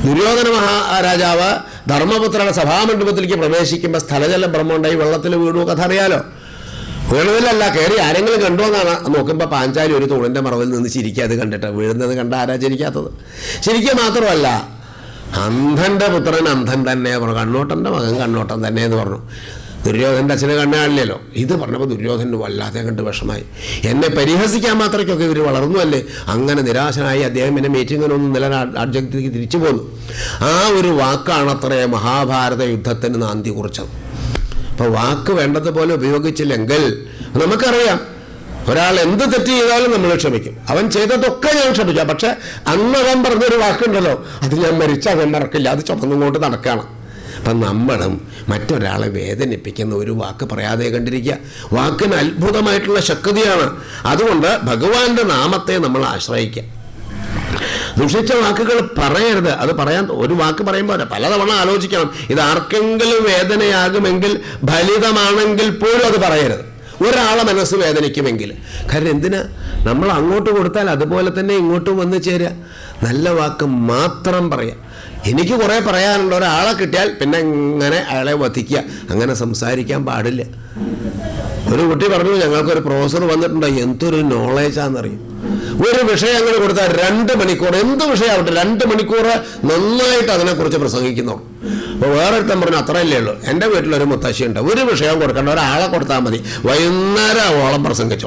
ദുര്യോധന മഹാരാജാവ് ധർമ്മപുത്രയുടെ സഭാമണ്ഡപത്തിലേക്ക് പ്രവേശിക്കുമ്പോൾ സ്ഥലജല ബ്രഹ്മമുണ്ടായി വെള്ളത്തിൽ വീണു കഥ അറിയാലോ വീണതിലല്ല കയറി ആരെങ്കിലും കണ്ടോ എന്നാണ് നോക്കുമ്പോൾ പാഞ്ചാലി ഒരു തൂണിൻ്റെ മറവിൽ നിന്ന് ചിരിക്കുക അത് കണ്ടിട്ട് വീഴുന്നത് കണ്ട ആരാ ചിരിക്കാത്തത് ചിരിക്കുക മാത്രമല്ല അന്ധൻ്റെ പുത്രൻ അന്ധൻ തന്നെ പറഞ്ഞു കണ്ണോട്ടൻ്റെ മകൻ കണ്ണോട്ടൻ തന്നെ എന്ന് പറഞ്ഞു ദുര്യോധൻ്റെ അച്ഛന് കണ്ണാളില്ലല്ലോ ഇത് പറഞ്ഞപ്പോൾ ദുര്യോധന് വല്ലാതെ കണ്ട് വിഷമായി എന്നെ പരിഹസിക്കാൻ മാത്രയ്ക്കൊക്കെ ഇവർ വളർന്നു അല്ലേ അങ്ങനെ നിരാശനായി അദ്ദേഹം എന്നെ മീറ്റിങ്ങിനൊന്നും നില രാജ്യത്തേക്ക് തിരിച്ചു പോന്നു ആ ഒരു വാക്കാണത്രേ മഹാഭാരത യുദ്ധത്തിന് നാന്തി കുറിച്ചത് അപ്പോൾ വാക്ക് വേണ്ടതുപോലെ ഉപയോഗിച്ചില്ലെങ്കിൽ നമുക്കറിയാം ഒരാൾ എന്ത് തെറ്റ് ചെയ്താലും നമ്മൾ ക്ഷമിക്കും അവൻ ചെയ്തതൊക്കെ ഞാൻ ക്ഷമിക്കാം പക്ഷെ അന്ന് അവൻ പറഞ്ഞൊരു വാക്കുണ്ടല്ലോ അത് ഞാൻ മരിച്ച അവൻ മറക്കില്ല അത് ചുമന്നുകൊണ്ട് നടക്കുകയാണ് അപ്പം നമ്മളും മറ്റൊരാളെ വേദനിപ്പിക്കുന്ന ഒരു വാക്ക് പറയാതെ കണ്ടിരിക്കുക വാക്കിന് അത്ഭുതമായിട്ടുള്ള ശക്തിയാണ് അതുകൊണ്ട് ഭഗവാന്റെ നാമത്തെ നമ്മൾ ആശ്രയിക്കുക ദുഷിച്ച വാക്കുകൾ പറയരുത് അത് പറയാൻ ഒരു വാക്ക് പറയുമ്പോൾ പലതവണ ആലോചിക്കണം ഇത് ആർക്കെങ്കിലും വേദനയാകുമെങ്കിൽ ഫലിതമാണെങ്കിൽ പോലും അത് പറയരുത് ഒരാളെ മനസ്സ് വേദനിക്കുമെങ്കിൽ കാരണം എന്തിനാ നമ്മൾ അങ്ങോട്ട് കൊടുത്താൽ അതുപോലെ തന്നെ ഇങ്ങോട്ടും വന്നു ചേരുക നല്ല വാക്ക് മാത്രം പറയാം എനിക്ക് കുറേ പറയാനുണ്ട് ഒരാളെ കിട്ടിയാൽ പിന്നെ ഇങ്ങനെ അയാളെ വധിക്കുക അങ്ങനെ സംസാരിക്കാൻ പാടില്ല ഒരു കുട്ടി പറഞ്ഞു ഞങ്ങൾക്കൊരു പ്രൊഫസർ വന്നിട്ടുണ്ട് എന്തൊരു നോളേജാണെന്നറിയും ഒരു വിഷയം അങ്ങനെ കൊടുത്താൽ രണ്ട് മണിക്കൂർ എന്ത് വിഷയമാവട്ടെ രണ്ട് മണിക്കൂർ നന്നായിട്ട് അതിനെക്കുറിച്ച് പ്രസംഗിക്കുന്നു അപ്പോൾ വേറൊരുത്തൻ പറഞ്ഞു അത്രയല്ലേ ഉള്ളൂ എൻ്റെ വീട്ടിലൊരു മുത്തശ്ശിയുണ്ട് ഒരു വിഷയം കൊടുക്കേണ്ട ഒരാളെ കൊടുത്താൽ മതി വൈകുന്നേരം ഓളം പ്രസംഗിച്ചോ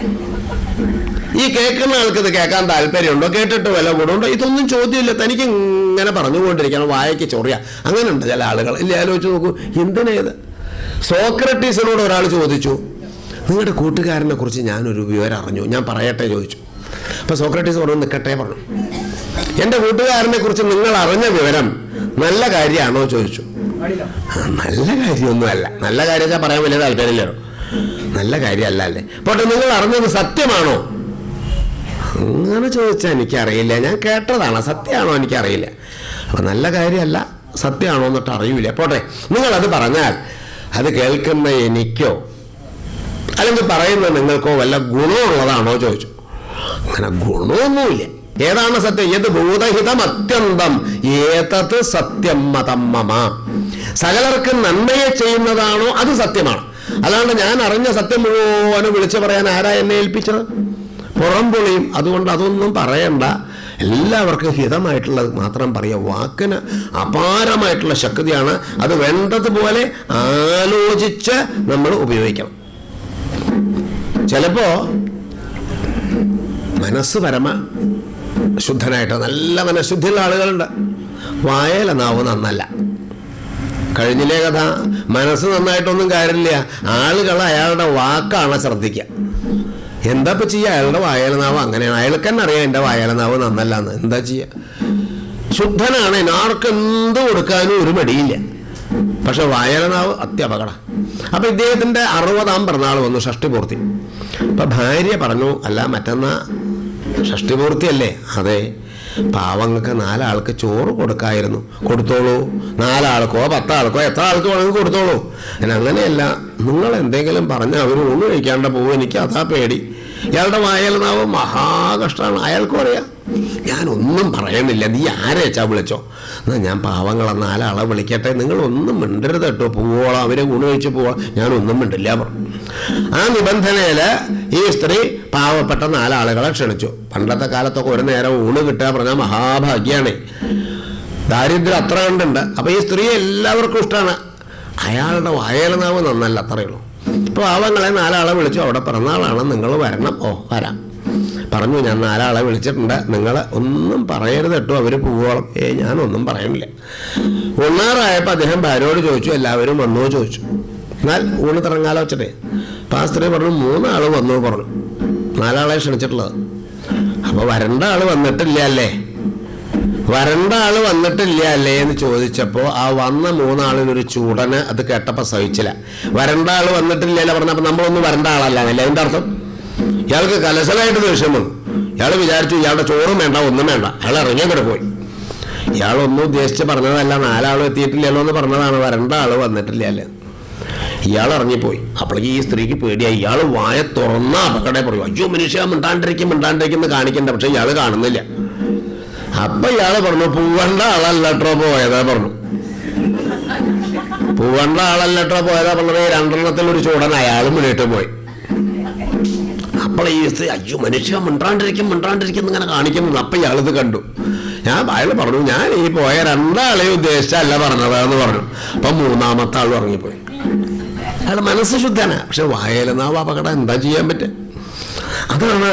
ഈ കേൾക്കുന്ന ആൾക്ക് ഇത് കേൾക്കാൻ താല്പര്യമുണ്ടോ കേട്ടിട്ട് വില കൂടുണ്ടോ ഇതൊന്നും ചോദ്യമില്ല തനിക്ക് ഇങ്ങനെ പറഞ്ഞുകൊണ്ടിരിക്കണം വായയ്ക്ക് ചൊറിയ അങ്ങനെയുണ്ട് ചില ആളുകൾ ഇല്ല ആലോചിച്ച് നോക്കൂ എന്തിനേത് സോക്രട്ടീസിനോട് ഒരാൾ ചോദിച്ചു നിങ്ങളുടെ കൂട്ടുകാരനെ കുറിച്ച് ഞാനൊരു വിവരം അറിഞ്ഞു ഞാൻ പറയട്ടെ ചോദിച്ചു അപ്പോൾ സോക്രട്ടീസ് പറഞ്ഞു നിൽക്കട്ടെ പറഞ്ഞു എൻ്റെ കൂട്ടുകാരനെ കുറിച്ച് നിങ്ങൾ അറിഞ്ഞ വിവരം നല്ല കാര്യമാണോ ചോദിച്ചു ആ, നല്ല കാര്യമൊന്നുമല്ല നല്ല കാര്യം വെച്ചാൽ പറയാൻ വലിയ താല്പര്യമില്ലല്ലോ നല്ല കാര്യമല്ല അല്ലേ പോട്ടെ നിങ്ങൾ അറിഞ്ഞത് സത്യമാണോ അങ്ങനെ ചോദിച്ചാൽ എനിക്കറിയില്ല ഞാൻ കേട്ടതാണ് സത്യമാണോ എനിക്കറിയില്ല അപ്പം നല്ല കാര്യമല്ല സത്യമാണോ എന്നിട്ട് അറിയില്ല പോട്ടെ നിങ്ങളത് പറഞ്ഞാൽ അത് കേൾക്കുന്ന എനിക്കോ അല്ലെങ്കിൽ പറയുന്ന നിങ്ങൾക്കോ വല്ല ഗുണമുള്ളതാണോ ചോദിച്ചു അങ്ങനെ ഗുണമൊന്നുമില്ല ഏതാണ് സത്യം ഏത് ഭൂതഹിതം അത്യന്തം ഏതത് സത്യം മതം മമ സകലർക്ക് നന്മയെ ചെയ്യുന്നതാണോ അത് സത്യമാണ് അല്ലാണ്ട് ഞാൻ അറിഞ്ഞ സത്യം മുഴുവനും വിളിച്ചു പറയാൻ ആരാ എന്നെ ഏൽപ്പിച്ചത് പുറം പൊളിയും അതുകൊണ്ട് അതൊന്നും പറയണ്ട എല്ലാവർക്കും ഹിതമായിട്ടുള്ളത് മാത്രം പറയുക വാക്കിന് അപാരമായിട്ടുള്ള ശക്തിയാണ് അത് വേണ്ടതുപോലെ ആലോചിച്ച് നമ്മൾ ഉപയോഗിക്കണം ചിലപ്പോ മനസ്സ് പരമ ശുദ്ധനായിട്ട് നല്ല മനഃശുദ്ധിയുള്ള ആളുകളുണ്ട് വായല നാവ് നന്നല്ല കഴിഞ്ഞില്ലേ കഥ മനസ്സ് നന്നായിട്ടൊന്നും കാര്യമില്ല ആളുകൾ അയാളുടെ വാക്കാണ് ശ്രദ്ധിക്കുക എന്താ ഇപ്പം ചെയ്യുക അയാളുടെ വായലനാവ് അങ്ങനെയാണ് അയാൾക്ക് തന്നെ അറിയാം എൻ്റെ വായലനാവ് നന്നല്ല എന്ന് എന്താ ചെയ്യുക ശുദ്ധനാണ് ആർക്ക് എന്ത് കൊടുക്കാനും ഒരു മടിയില്ല പക്ഷെ വായലനാവ് അത്യപകട അപ്പം ഇദ്ദേഹത്തിൻ്റെ അറുപതാം പിറന്നാൾ വന്നു ഷഷ്ടിപൂർത്തി അപ്പം ഭാര്യ പറഞ്ഞു അല്ല മറ്റന്നാ ഷഷ്ടിപൂർത്തിയല്ലേ അതെ പാവങ്ങൾക്ക് നാലാൾക്ക് ചോറ് കൊടുക്കായിരുന്നു കൊടുത്തോളൂ നാലാൾക്കോ പത്താൾക്കോ എത്ര ആൾക്ക് വേണമെങ്കിൽ കൊടുത്തോളൂ ഞാൻ അങ്ങനെയല്ല നിങ്ങൾ എന്തെങ്കിലും പറഞ്ഞാൽ അവർ ഊണ് കഴിക്കാണ്ട് പോകും എനിക്ക് അതാ പേടി ഇയാളുടെ വായലനാവ് മഹാകഷ്ടമാണ് അയാൾക്കും അറിയാം ഞാനൊന്നും പറയുന്നില്ല നീ ആരെ വെച്ചാ വിളിച്ചോ എന്നാ ഞാൻ പാവങ്ങളെ നാലാളെ വിളിക്കട്ടെ നിങ്ങൾ ഒന്നും മിണ്ടരുത് കേട്ടോ പോവോളാം അവരെ ഊണ് കഴിച്ച് പോവാം ഞാനൊന്നും മിണ്ടില്ല പറഞ്ഞു ആ നിബന്ധനയിൽ ഈ സ്ത്രീ പാവപ്പെട്ട നാലാളുകളെ ക്ഷണിച്ചു പണ്ടത്തെ കാലത്തൊക്കെ ഒരു നേരം ഊണ് കിട്ടുക പറഞ്ഞാൽ മഹാഭാഗ്യാണ് ദാരിദ്ര്യം അത്ര കണ്ടുണ്ട് അപ്പോൾ ഈ സ്ത്രീ എല്ലാവർക്കും ഇഷ്ടമാണ് അയാളുടെ വായലനാവ് നന്നല്ല അത്രയേ ഉള്ളൂ അപ്പോൾ പാവങ്ങളെ നാലാളെ വിളിച്ചു അവിടെ പിറന്നാളാണ് നിങ്ങൾ വരണം ഓ വരാം പറഞ്ഞു ഞാൻ നാലാളെ വിളിച്ചിട്ടുണ്ട് നിങ്ങൾ ഒന്നും പറയരുത് കേട്ടോ അവർ പോവോളം ഏ ഞാനൊന്നും പറയണില്ല ഉണ്ണാറായപ്പോൾ അദ്ദേഹം ഭാര്യയോട് ചോദിച്ചു എല്ലാവരും വന്നോ ചോദിച്ചു എന്നാൽ ഊണ് തിറങ്ങാലോ വെച്ചിട്ടേ അപ്പം ആ സ്ത്രീ പറഞ്ഞു മൂന്നാൾ വന്നു പറഞ്ഞു നാലാളെ ക്ഷണിച്ചിട്ടുള്ളത് അപ്പോൾ വരണ്ട ആൾ വന്നിട്ടില്ല അല്ലേ വരണ്ട ആള് വന്നിട്ടില്ല അല്ലേ എന്ന് ചോദിച്ചപ്പോൾ ആ വന്ന മൂന്നാളിനൊരു ചൂടന് അത് കേട്ടപ്പോൾ സഹിച്ചില്ല വരണ്ട ആള് വന്നിട്ടില്ല അല്ലേ പറഞ്ഞപ്പോൾ നമ്മളൊന്നും വരണ്ട ആളല്ല അല്ലേ അതിൻ്റെ അർത്ഥം ഇയാൾക്ക് കലശലായിട്ട് ദേഷ്യം വന്നു ഇയാൾ വിചാരിച്ചു ഇയാളുടെ ചോറും വേണ്ട ഒന്നും വേണ്ട അയാൾ ഇറങ്ങിയങ്ങോട്ട് പോയി ഇയാളൊന്നും ഉദ്ദേശിച്ച് പറഞ്ഞതല്ല നാലാളും എത്തിയിട്ടില്ലല്ലോ എന്ന് പറഞ്ഞതാണ് വരണ്ട ആള് വന്നിട്ടില്ല അല്ലേ ഇയാൾ ഇറങ്ങിപ്പോയി അപ്പോഴേക്ക് ഈ സ്ത്രീക്ക് പേടിയായി ഇയാൾ വായ തുറന്ന അപകടം പറയും അയ്യോ മനുഷ്യ മിണ്ടാണ്ടിരിക്കും മിണ്ടാണ്ടിരിക്കും എന്ന് കാണിക്കണ്ട പക്ഷെ ഇയാൾ കാണുന്നില്ല അപ്പൊ ഇയാള് പറഞ്ഞു പൂവണ്ട ആളല്ലട്ടോ പോയതാ പറഞ്ഞു പൂവണ്ട ആളല്ലട്ടോ പോയതാ പറഞ്ഞത് ഈ രണ്ടെണ്ണത്തിൽ ഒരു ചൂടൻ അയാളും മുന്നിട്ട് പോയി അപ്പോൾ ഈ സ്ത്രീ അയ്യോ മനുഷ്യ മിണ്ടാണ്ടിരിക്കും മിണ്ടാണ്ടിരിക്കും ഇങ്ങനെ കാണിക്കുന്നു അപ്പൊ ഇയാളിത് കണ്ടു ഞാൻ അയാൾ പറഞ്ഞു ഞാൻ ഈ പോയ രണ്ടാളെയും ഉദ്ദേശിച്ചല്ല പറഞ്ഞത് എന്ന് പറഞ്ഞു അപ്പൊ മൂന്നാമത്തെ ആൾ ഉറങ്ങിപ്പോയി അയാൾ മനസ്സ് ശുദ്ധനാ പക്ഷെ വായലനാവ് അപകടം എന്താ ചെയ്യാൻ പറ്റുക അതാണ്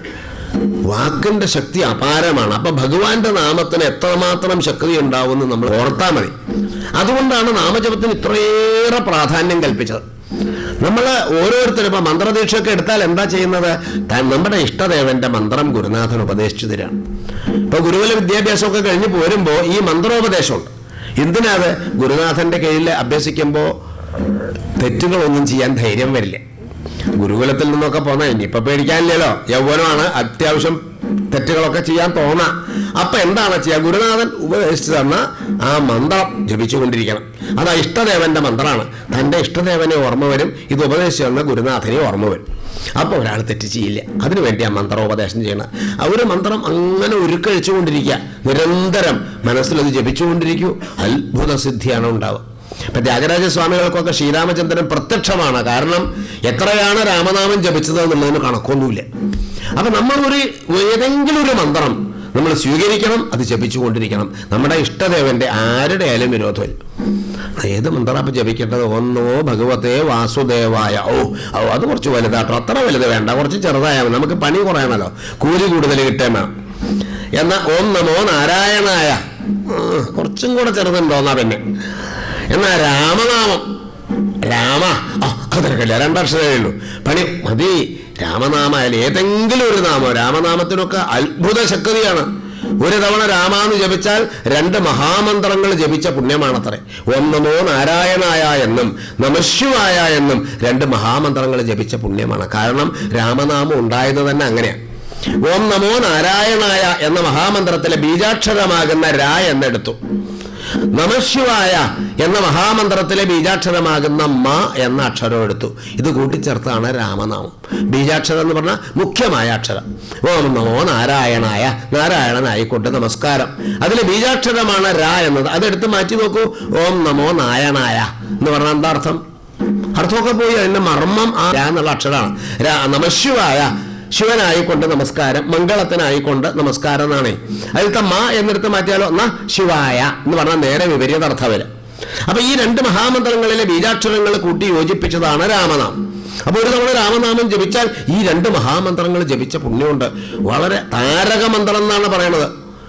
വാക്കിന്റെ ശക്തി അപാരമാണ് അപ്പൊ ഭഗവാന്റെ നാമത്തിന് എത്രമാത്രം ശക്തി ഉണ്ടാവുമെന്ന് നമ്മൾ ഓർത്താൽ മതി അതുകൊണ്ടാണ് നാമജപത്തിന് ഇത്രയേറെ പ്രാധാന്യം കൽപ്പിച്ചത് നമ്മൾ ഓരോരുത്തരും ഇപ്പൊ മന്ത്രദീക്ഷയൊക്കെ എടുത്താൽ എന്താ ചെയ്യുന്നത് താൻ നമ്മുടെ ഇഷ്ടദേവന്റെ മന്ത്രം ഗുരുനാഥൻ ഉപദേശിച്ചു തരാണ് ഇപ്പൊ ഗുരുകുല വിദ്യാഭ്യാസമൊക്കെ കഴിഞ്ഞ് പോരുമ്പോൾ ഈ മന്ത്രോപദേശമുണ്ട് എന്തിനാത് ഗുരുനാഥന്റെ കീഴിൽ അഭ്യസിക്കുമ്പോൾ തെറ്റുകളൊന്നും ചെയ്യാൻ ധൈര്യം വരില്ല ഗുരുകുലത്തിൽ നിന്നൊക്കെ പോന്ന ഇനിയിപ്പൊ പേടിക്കാനില്ലല്ലോ യൗവനമാണ് അത്യാവശ്യം തെറ്റുകളൊക്കെ ചെയ്യാൻ തോന്നാം അപ്പൊ എന്താണ് ചെയ്യുക ഗുരുനാഥൻ ഉപദേശിച്ചു തന്ന ആ മന്ത്രം ജപിച്ചുകൊണ്ടിരിക്കണം അത് ആ ഇഷ്ടദേവന്റെ മന്ത്രമാണ് തന്റെ ഇഷ്ടദേവനെ ഓർമ്മ വരും ഇത് ഉപദേശിച്ചു തന്ന ഗുരുനാഥനെ ഓർമ്മ വരും അപ്പോൾ ഒരാൾ തെറ്റ് ചെയ്യില്ല അതിനുവേണ്ടി ആ മന്ത്രോപദേശം ചെയ്യണം ആ ഒരു മന്ത്രം അങ്ങനെ ഉരുക്കഴിച്ചുകൊണ്ടിരിക്കുക നിരന്തരം മനസ്സിലത് ജപിച്ചുകൊണ്ടിരിക്കൂ അത്ഭുത സിദ്ധിയാണ് ഉണ്ടാവുക ഇപ്പൊ ത്യാഗരാജ സ്വാമികൾക്കൊക്കെ ശ്രീരാമചന്ദ്രൻ പ്രത്യക്ഷമാണ് കാരണം എത്രയാണ് രാമനാമം ജപിച്ചത് എന്നുള്ളതിന് കണക്കൊന്നുമില്ല അപ്പൊ നമ്മൾ ഒരു ഏതെങ്കിലും ഒരു മന്ത്രം നമ്മൾ സ്വീകരിക്കണം അത് ജപിച്ചുകൊണ്ടിരിക്കണം നമ്മുടെ ഇഷ്ടദേവന്റെ ആരുടെ ആയാലും വിരോധമില്ല ഏത് മന്ത്രം അപ്പൊ ജപിക്കേണ്ടത് ഒന്നോ ഭഗവത്തെ വാസുദേവായ ഓ ഓ അത് കുറച്ച് വലുതാട്ടോ അത്ര വലുത് വേണ്ട കുറച്ച് ചെറുതായാൽ മതി. നമുക്ക് പണി കുറയണല്ലോ കൂലി കൂടുതൽ കിട്ടേം വേണം എന്നാ ഓം നമോ നാരായണായ ആ, കുറച്ചും കൂടെ ചെറുതുണ്ടോന്നാ പിന്നെ എന്നാ രാമനാമം രാമ ആ അതൊക്കെ രണ്ടക്ഷരമേ ഉള്ളൂ പണി മതി രാമനാമായാലും ഏതെങ്കിലും ഒരു നാമം രാമനാമത്തിനൊക്കെ അത്ഭുത ശക്തിയാണ് ഒരു തവണ രാമാന്ന് ജപിച്ചാൽ രണ്ട് മഹാമന്ത്രങ്ങൾ ജപിച്ച പുണ്യമാണത്രേ ഓം നമോ നാരായണായ എന്നും നമശിവായ എന്നും രണ്ട് മഹാമന്ത്രങ്ങൾ ജപിച്ച പുണ്യമാണ് കാരണം രാമനാമം ഉണ്ടായത് തന്നെ അങ്ങനെയാണ് ഓം നമോ നാരായണായ എന്ന മഹാമന്ത്രത്തിലെ ബീജാക്ഷരമാകുന്ന രാ എന്നെടുത്തു നമശിവായ എന്ന മഹാമന്ത്രത്തിലെ ബീജാക്ഷരമാകുന്ന മ എന്ന അക്ഷരം എടുത്തു ഇത് കൂട്ടിച്ചേർത്താണ് രാമനാമം ബീജാക്ഷരം എന്ന് പറഞ്ഞാൽ മുഖ്യമായ അക്ഷരം ഓം നമോ നാരായണായ നാരായണനായിക്കൊണ്ട് നമസ്കാരം അതിലെ ബീജാക്ഷരമാണ് രാ എന്നത് അതെടുത്ത് മാറ്റി നോക്കൂ ഓം നമോ നാരായണായ എന്ന് പറഞ്ഞാൽ എന്താ അർത്ഥം അർത്ഥമൊക്കെ പോയി അതിന്റെ മർമ്മം ആ രാ എന്നുള്ള അക്ഷരമാണ് രാ നമശിവായ ശിവനായിക്കൊണ്ട് നമസ്കാരം മംഗളത്തിനായിക്കൊണ്ട് നമസ്കാരം എന്നാണ് അതിലത്തെ മാ എന്നെടുത്ത് മാറ്റിയാലോ എന്നാ ശിവായ എന്ന് പറഞ്ഞാൽ നേരെ വിപരീത അർത്ഥം വരും അപ്പൊ ഈ രണ്ട് മഹാമന്ത്രങ്ങളിലെ ബീജാക്ഷരങ്ങൾ കൂട്ടി യോജിപ്പിച്ചതാണ് രാമനാമം അപ്പൊ ഒരു തവണ രാമനാമം ജപിച്ചാൽ ഈ രണ്ട് മഹാമന്ത്രങ്ങൾ ജപിച്ച പുണ്യമുണ്ട് വളരെ താരകമന്ത്രം എന്നാണ് പറയണത്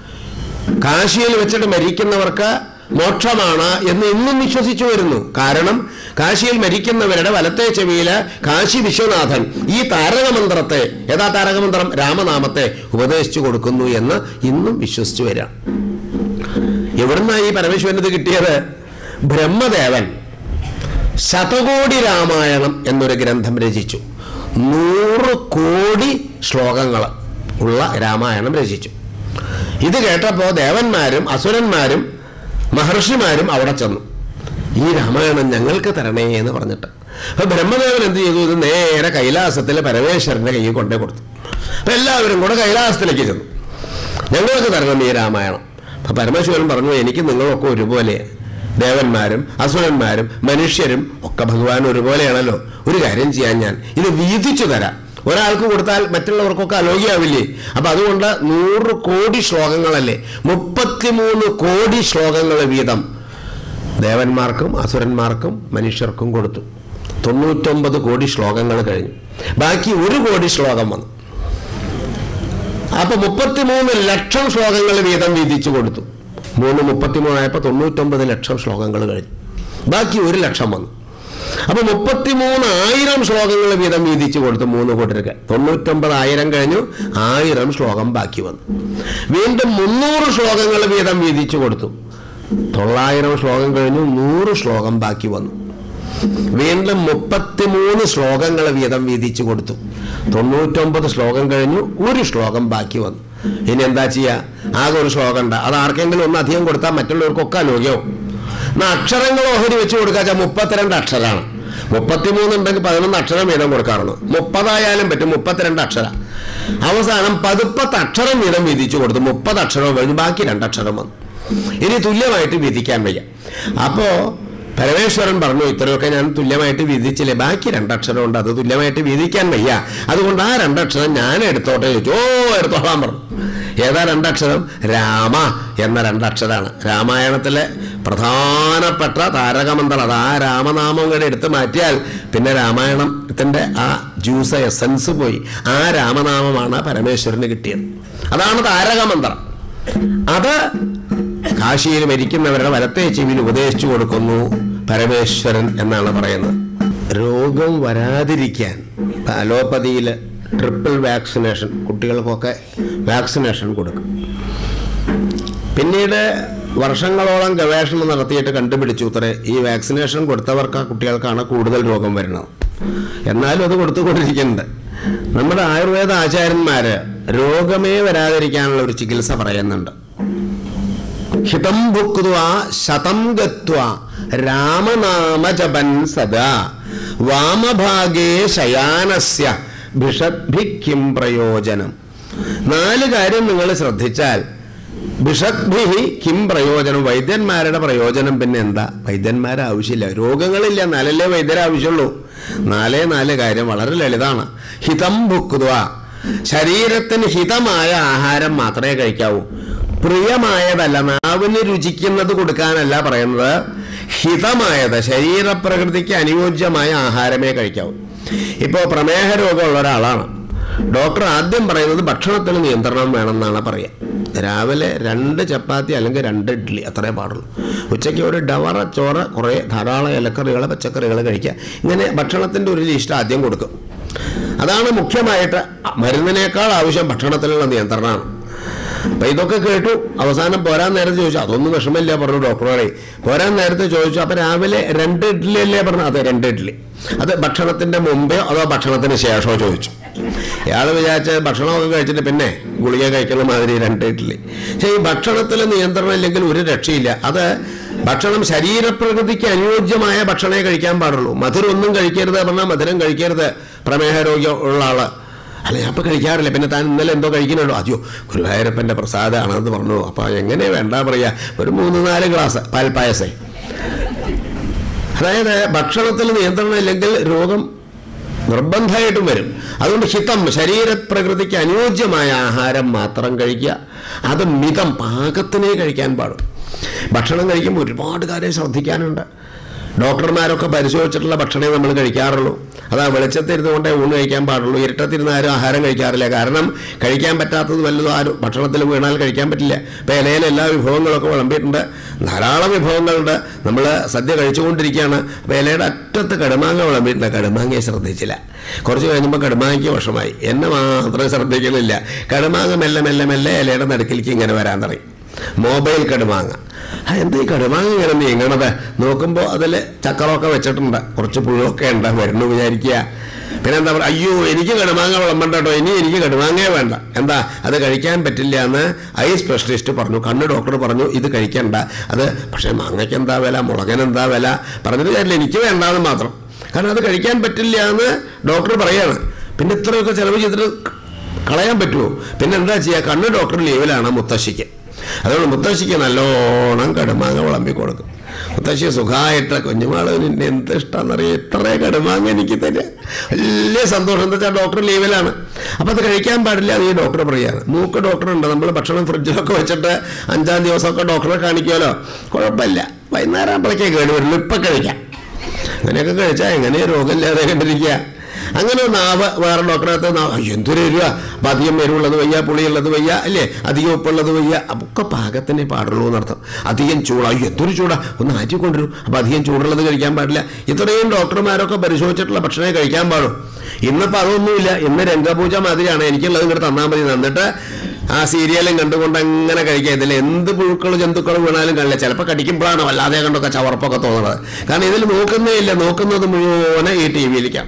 കാശിയിൽ വെച്ചിട്ട് മരിക്കുന്നവർക്ക് മോക്ഷമാണ് എന്ന് ഇന്നും വിശ്വസിച്ചു വരുന്നു കാരണം കാശിയിൽ മരിക്കുന്നവരുടെ വലത്തെ ചെവിയില് കാശി വിശ്വനാഥൻ ഈ താരകമന്ത്രത്തെ ഏതാ താരകമന്ത്രം രാമനാമത്തെ ഉപദേശിച്ചു കൊടുക്കുന്നു എന്ന് ഇന്നും വിശ്വസിച്ചു വരാം എവിടുന്നാ ഈ പരമേശ്വരന് ഇത് കിട്ടിയത് ബ്രഹ്മദേവൻ ശതകോടി രാമായണം എന്നൊരു ഗ്രന്ഥം രചിച്ചു നൂറ് കോടി ശ്ലോകങ്ങൾ ഉള്ള രാമായണം രചിച്ചു ഇത് കേട്ടപ്പോൾ ദേവന്മാരും അസുരന്മാരും മഹർഷിമാരും അവിടെ ചെന്നു ഈ രാമായണം ഞങ്ങൾക്ക് തരണേ എന്ന് പറഞ്ഞിട്ട് അപ്പൊ ബ്രഹ്മദേവൻ എന്ത് ചെയ്തു ഇത് നേരെ കൈലാസത്തിലെ പരമേശ്വരന്റെ കയ്യിൽ കൊണ്ടേ കൊടുത്തു അപ്പൊ എല്ലാവരും കൂടെ കൈലാസത്തിലേക്ക് ചെന്നു ഞങ്ങൾക്ക് തരണം ഈ രാമായണം അപ്പൊ പരമേശ്വരൻ പറഞ്ഞു എനിക്ക് നിങ്ങളൊക്കെ ഒരുപോലെ ദേവന്മാരും അസുരന്മാരും മനുഷ്യരും ഒക്കെ ഭഗവാൻ ഒരുപോലെയാണല്ലോ ഒരു കാര്യം ചെയ്യാൻ ഞാൻ ഇത് വീതിച്ചു തരാം ഒരാൾക്ക് കൊടുത്താൽ മറ്റുള്ളവർക്കൊക്കെ അലോഗ്യാവില്ലേ അപ്പൊ അതുകൊണ്ട് നൂറ് കോടി ശ്ലോകങ്ങളല്ലേ മുപ്പത്തിമൂന്ന് കോടി ശ്ലോകങ്ങൾ വീതം ദേവന്മാർക്കും അസുരന്മാർക്കും മനുഷ്യർക്കും കൊടുത്തു തൊണ്ണൂറ്റൊമ്പത് കോടി ശ്ലോകങ്ങൾ കഴിഞ്ഞു ബാക്കി ഒരു കോടി ശ്ലോകം വന്നു അപ്പൊ മുപ്പത്തിമൂന്ന് ലക്ഷം ശ്ലോകങ്ങൾ വീതം വീതിച്ചു കൊടുത്തു മൂന്ന് മുപ്പത്തിമൂന്നായപ്പോ തൊണ്ണൂറ്റൊമ്പത് ലക്ഷം ശ്ലോകങ്ങൾ കഴിഞ്ഞു ബാക്കി ഒരു ലക്ഷം വന്നു അപ്പൊ മുപ്പത്തിമൂന്നായിരം ശ്ലോകങ്ങൾ വീതം വീതിച്ചു കൊടുത്തു മൂന്ന് കൂട്ടർക്ക് തൊണ്ണൂറ്റൊമ്പത് ആയിരം കഴിഞ്ഞു ആയിരം ശ്ലോകം ബാക്കി വന്നു വീണ്ടും മുന്നൂറ് ശ്ലോകങ്ങൾ വീതം വീതിച്ചു കൊടുത്തു തൊള്ളായിരം ശ്ലോകം കഴിഞ്ഞു നൂറ് ശ്ലോകം ബാക്കി വന്നു വീണ്ടും മുപ്പത്തിമൂന്ന് ശ്ലോകങ്ങൾ വീതം വീതിച്ചു കൊടുത്തു തൊണ്ണൂറ്റൊമ്പത് ശ്ലോകം കഴിഞ്ഞു ഒരു ശ്ലോകം ബാക്കി വന്നു ഇനി എന്താ ചെയ്യുക ആകെ ഒരു ശ്ലോകം ഉണ്ട് അത് ആർക്കെങ്കിലും ഒന്ന് അധികം കൊടുത്താൽ മറ്റുള്ളവർക്കൊക്കെ അലോഗ്യവും എന്നാ അക്ഷരങ്ങൾ ഓഹരി വെച്ച് കൊടുക്കാച്ച മുപ്പത്തിരണ്ട് അക്ഷരമാണ് മുപ്പത്തിമൂന്ന് ഉണ്ടെങ്കിൽ പതിനൊന്ന് അക്ഷരം വീതം കൊടുക്കാറുണ്ട് മുപ്പതായാലും പറ്റും മുപ്പത്തിരണ്ട് അക്ഷരം അവസാനം പതുപ്പത്ത് അക്ഷരം വീതം വിധിച്ചു കൊടുത്തു മുപ്പത് അക്ഷരം കഴിഞ്ഞ് ബാക്കി രണ്ടക്ഷരം വന്നു ഇനി തുല്യമായിട്ട് വിധിക്കാൻ വയ്യ അപ്പോ പരമേശ്വരൻ പറഞ്ഞു ഇത്രയൊക്കെ ഞാൻ തുല്യമായിട്ട് വിധിച്ചില്ലേ ബാക്കി രണ്ടക്ഷരം ഉണ്ട് അത് തുല്യമായിട്ട് വിധിക്കാൻ വയ്യ അതുകൊണ്ട് ആ രണ്ടക്ഷരം ഞാൻ എടുത്തോട്ടെ ചോദിച്ചു ഓ എടുത്തോളാൻ പറഞ്ഞു ഏതാ രണ്ടക്ഷരം രാമ എന്ന രണ്ടക്ഷരാണ് രാമായണത്തിലെ പ്രധാനപ്പെട്ട താരകമന്ത്രം അത് ആ രാമനാമം കൂടെ എടുത്തു മാറ്റിയാൽ പിന്നെ രാമായണത്തിന്റെ ആ ജ്യൂസ് എസൻസ് പോയി ആ രാമനാമമാണ് പരമേശ്വരന് കിട്ടിയത് അതാണ് താരകമന്ത്രം അത് കാശിയിൽ മരിക്കുന്നവരുടെ വലത്തെ ചെവിയിൽ ഉപദേശിച്ചു കൊടുക്കുന്നു പരമേശ്വരൻ എന്നാണ് പറയുന്നത് രോഗം വരാതിരിക്കാൻ അലോപ്പതിയിൽ ട്രിപ്പിൾ വാക്സിനേഷൻ കുട്ടികൾക്കൊക്കെ വാക്സിനേഷൻ കൊടുക്കും പിന്നീട് വർഷങ്ങളോളം ഗവേഷണം നടത്തിയിട്ട് കണ്ടുപിടിച്ചു ഉത്തരെ ഈ വാക്സിനേഷൻ കൊടുത്തവർക്ക് ആ കുട്ടികൾക്കാണ് കൂടുതൽ രോഗം വരുന്നത് എന്നാലും അത് കൊടുത്തുകൊണ്ടിരിക്കുന്നുണ്ട് നമ്മുടെ ആയുർവേദ ആചാര്യന്മാര് രോഗമേ വരാതിരിക്കാനുള്ള ഒരു ചികിത്സ പറയുന്നുണ്ട് ഹിതം ഭുക്വ ശതം ഗത്വ രാമനാമജപൻ സദാ വാമഭാഗേ ശയാനസ്യ ഭിഷദ്ഭിക്കും പ്രയോജനം നാല് കാര്യം നിങ്ങൾ ശ്രദ്ധിച്ചാൽ ഭിഷദ്ഭി കിം പ്രയോജനം വൈദ്യന്മാരുടെ പ്രയോജനം പിന്നെ എന്താ വൈദ്യന്മാരെ ആവശ്യമില്ല രോഗങ്ങളില്ല നാലല്ലേ വൈദ്യരെ ആവശ്യമുള്ളൂ നാലേ നാല് കാര്യം വളരെ ലളിതാണ് ഹിതം ഭുക്വ ശരീരത്തിന് ഹിതമായ ആഹാരം മാത്രമേ കഴിക്കാവൂ പ്രിയമായതല്ല നാവിന് രുചിക്കുന്നത് കൊടുക്കാനല്ല പറയുന്നത് ഹിതമായത് ശരീരപ്രകൃതിക്ക് അനുയോജ്യമായ ആഹാരമേ കഴിക്കാവൂ ഇപ്പോൾ പ്രമേഹ രോഗമുള്ള ഒരാളാണ് ഡോക്ടർ ആദ്യം പറയുന്നത് ഭക്ഷണത്തിന് നിയന്ത്രണം വേണമെന്നാണ് പറയുക രാവിലെ രണ്ട് ചപ്പാത്തി അല്ലെങ്കിൽ രണ്ട് ഇഡ്ഡലി അത്രേ പാടുള്ളൂ ഉച്ചയ്ക്ക് ഒരു ഡവറ ചോറ് കുറേ ധാരാളം ഇലക്കറികൾ പച്ചക്കറികൾ കഴിക്കുക ഇങ്ങനെ ഭക്ഷണത്തിൻ്റെ ഒരു ലിസ്റ്റ് ആദ്യം കൊടുക്കും അതാണ് മുഖ്യമായിട്ട് മരുന്നിനേക്കാൾ ആവശ്യം ഭക്ഷണത്തിലുള്ള നിയന്ത്രണമാണ് അപ്പൊ ഇതൊക്കെ കേട്ടു അവസാനം പോരാൻ നേരത്തെ ചോദിച്ചു അതൊന്നും വിഷമില്ല പറഞ്ഞു ഡോക്ടറോടെ പോരാൻ നേരത്തെ ചോദിച്ചു അപ്പൊ രാവിലെ രണ്ട് ഇഡ്ഡലി അല്ലേ പറഞ്ഞു അതെ രണ്ട് ഇഡ്ഡലി അത് ഭക്ഷണത്തിന്റെ മുമ്പേ അതോ ഭക്ഷണത്തിന് ശേഷമോ ചോദിച്ചു ഇയാൾ വിചാരിച്ച ഭക്ഷണമൊക്കെ കഴിച്ചിട്ട് പിന്നെ ഗുളിക കഴിക്കുന്ന മാതിരി രണ്ട് ഇഡ്ഡലി പക്ഷേ ഈ ഭക്ഷണത്തിൽ നിയന്ത്രണം ഇല്ലെങ്കിൽ ഒരു രക്ഷയില്ല അത് ഭക്ഷണം ശരീരപ്രകൃതിക്ക് അനുയോജ്യമായ ഭക്ഷണമേ കഴിക്കാൻ പാടുള്ളൂ മധുരം ഒന്നും കഴിക്കരുത് പറഞ്ഞാൽ മധുരം കഴിക്കരുത് പ്രമേഹ രോഗം ഉള്ള ആള് അല്ല ഞാൻ ഇപ്പം കഴിക്കാറില്ല പിന്നെ താൻ ഇന്നലെ എന്തോ കഴിക്കുന്നുണ്ടോ അയ്യോ ഗുരുവായൂരപ്പൻ്റെ പ്രസാദമാണെന്ന് പറഞ്ഞു അപ്പോൾ എങ്ങനെ വേണ്ട പറയാ ഒരു മൂന്ന് നാല് ഗ്ലാസ് പാൽപ്പായസേ അതായത് ഭക്ഷണത്തിൽ നിയന്ത്രണം ഇല്ലെങ്കിൽ രോഗം നിർബന്ധമായിട്ടും വരും അതുകൊണ്ട് ഹിതം ശരീരപ്രകൃതിക്ക് അനുയോജ്യമായ ആഹാരം മാത്രം കഴിക്കുക അത് മിതം പാകത്തിനേ കഴിക്കാൻ പാടും ഭക്ഷണം കഴിക്കുമ്പോൾ ഒരുപാട് കാര്യം ശ്രദ്ധിക്കാനുണ്ട് ഡോക്ടർമാരൊക്കെ പരിശോധിച്ചിട്ടുള്ള ഭക്ഷണമേ നമ്മൾ കഴിക്കാറുള്ളൂ അതാ വെളിച്ചത്തിരുന്ന് കൊണ്ടേ ഊണ് കഴിക്കാൻ പാടുള്ളൂ ഇരുട്ടത്തിരുന്ന് ആരും ആഹാരം കഴിക്കാറില്ല കാരണം കഴിക്കാൻ പറ്റാത്തത് വല്ലതും ആരും ഭക്ഷണത്തിൽ വീണാൽ കഴിക്കാൻ പറ്റില്ല ഇപ്പം ഇലയിൽ എല്ലാ വിഭവങ്ങളൊക്കെ വിളമ്പിയിട്ടുണ്ട് ധാരാളം വിഭവങ്ങളുണ്ട് നമ്മൾ സദ്യ കഴിച്ചുകൊണ്ടിരിക്കുകയാണ് അപ്പോൾ ഇലയുടെ അറ്റത്ത് കടുമാങ്ങ വിളമ്പിയിട്ടുണ്ട് കടുമാങ്ങയെ ശ്രദ്ധിച്ചില്ല കുറച്ച് കഴിഞ്ഞപ്പോൾ കടുമാങ്ങയ്ക്ക് വിഷമായി എന്നെ മാത്രമേ ശ്രദ്ധിക്കുന്നില്ല കടുമാങ്ങ മെല്ലെ മെല്ലെ മെല്ലെ ഇലയുടെ നടുക്കിലേക്ക് ഇങ്ങനെ വരാൻ തുടങ്ങി മൊബൈൽ കടുമാങ്ങ ആ എന്താ ഈ കടുമാങ്ങ ഇങ്ങനെ നീങ്ങണത് നോക്കുമ്പോൾ അതിൽ ചക്കറൊക്കെ വെച്ചിട്ടുണ്ട് കുറച്ച് പുഴുവൊക്കെ ഉണ്ട് വരുന്നു വിചാരിക്കുക പിന്നെ എന്താ പറയുക അയ്യോ എനിക്ക് കടുമാങ്ങ വിളമ്പണ്ട കേട്ടോ ഇനി എനിക്ക് കടുമാങ്ങേ വേണ്ട എന്താ അത് കഴിക്കാൻ പറ്റില്ല എന്ന് ഐ സ്പെഷ്യലിസ്റ്റ് പറഞ്ഞു കണ്ണ് ഡോക്ടർ പറഞ്ഞു ഇത് കഴിക്കണ്ട അത് പക്ഷേ മാങ്ങയ്ക്ക് എന്താ വില മുളകിന് എന്താ വില പറഞ്ഞിട്ട് കാര്യമില്ല എനിക്ക് വേണ്ടാന്ന് മാത്രം കാരണം അത് കഴിക്കാൻ പറ്റില്ല എന്ന് ഡോക്ടർ പറയാണ് പിന്നെ ഇത്രയൊക്കെ ചിലവ് ചെയ്തിട്ട് കളയാൻ പറ്റുമോ പിന്നെ എന്താ ചെയ്യുക കണ്ണ് ഡോക്ടർ ലീവിലാണ് മുത്തശ്ശിക്ക് അതുകൊണ്ട് മുത്തശ്ശിക്ക് നല്ലോണം കടുമാങ്ങ വിളമ്പി കൊടുക്കും മുത്തശ്ശി സുഖമായിട്ട് കുഞ്ഞുമാള് നിന്നെ എന്ത് ഇഷ്ടമാണെന്നറിയാം ഇത്രേ കടുമാങ്ങ എനിക്ക് തരിക വലിയ സന്തോഷം എന്താ വെച്ചാൽ ഡോക്ടർ ലീവിലാണ് അപ്പം അത് കഴിക്കാൻ പാടില്ല അത് ഈ ഡോക്ടർ പറയാണ് മൂക്ക് ഡോക്ടറുണ്ട് നമ്മൾ ഭക്ഷണം ഫ്രിഡ്ജിലൊക്കെ വെച്ചിട്ട് അഞ്ചാം ദിവസമൊക്കെ ഡോക്ടറെ കാണിക്കുമല്ലോ കുഴപ്പമില്ല വൈകുന്നേരം ആകുമ്പോഴേക്കേ കേട് വരുള്ളൂ ഇപ്പം കഴിക്കാം അങ്ങനെയൊക്കെ കഴിച്ചാൽ എങ്ങനെ രോഗമില്ലാതെ കണ്ടിരിക്കുക അങ്ങനെ നാവ് വേറെ ഡോക്ടറെ നാവ് എന്തൊരു എരിവ അപ്പം അധികം എരിവുള്ളത് വയ്യ പുളിയുള്ളത് വയ്യ അല്ലേ അധികം ഉപ്പുള്ളത് വയ്യ ഒക്കെ പാകത്തിനെ പാടുള്ളൂ എന്നർത്ഥം അധികം ചൂടാ അയ്യോ എന്തൊരു ചൂടാ ഒന്ന് ആറ്റിക്കൊണ്ടിരും അപ്പം അധികം ചൂടുള്ളത് കഴിക്കാൻ പാടില്ല ഇത്രയും ഡോക്ടർമാരൊക്കെ പരിശോധിച്ചിട്ടുള്ള ഭക്ഷണമേ കഴിക്കാൻ പാടും ഇന്നിപ്പോൾ അതൊന്നുമില്ല ഇന്ന് രംഗപൂജ മാതിരിയാണ് എനിക്കുള്ളത് ഇങ്ങോട്ട് തന്നാൽ മതി എന്നിട്ട് ആ സീരിയലും കണ്ടുകൊണ്ട് അങ്ങനെ കഴിക്കുക ഇതിൽ എന്ത് പുഴുക്കളും ജന്തുക്കളും വീണാലും കാണില്ല ചിലപ്പോൾ കടിക്കുമ്പോഴാണ് വല്ലാതെ കണ്ടൊക്കെ ചവർപ്പൊക്കെ തോന്നുന്നത് കാരണം ഇതിൽ നോക്കുന്നേ ഇല്ല നോക്കുന്നത് മുഴുവനെ ഈ ടി വിയിലേക്കാണ്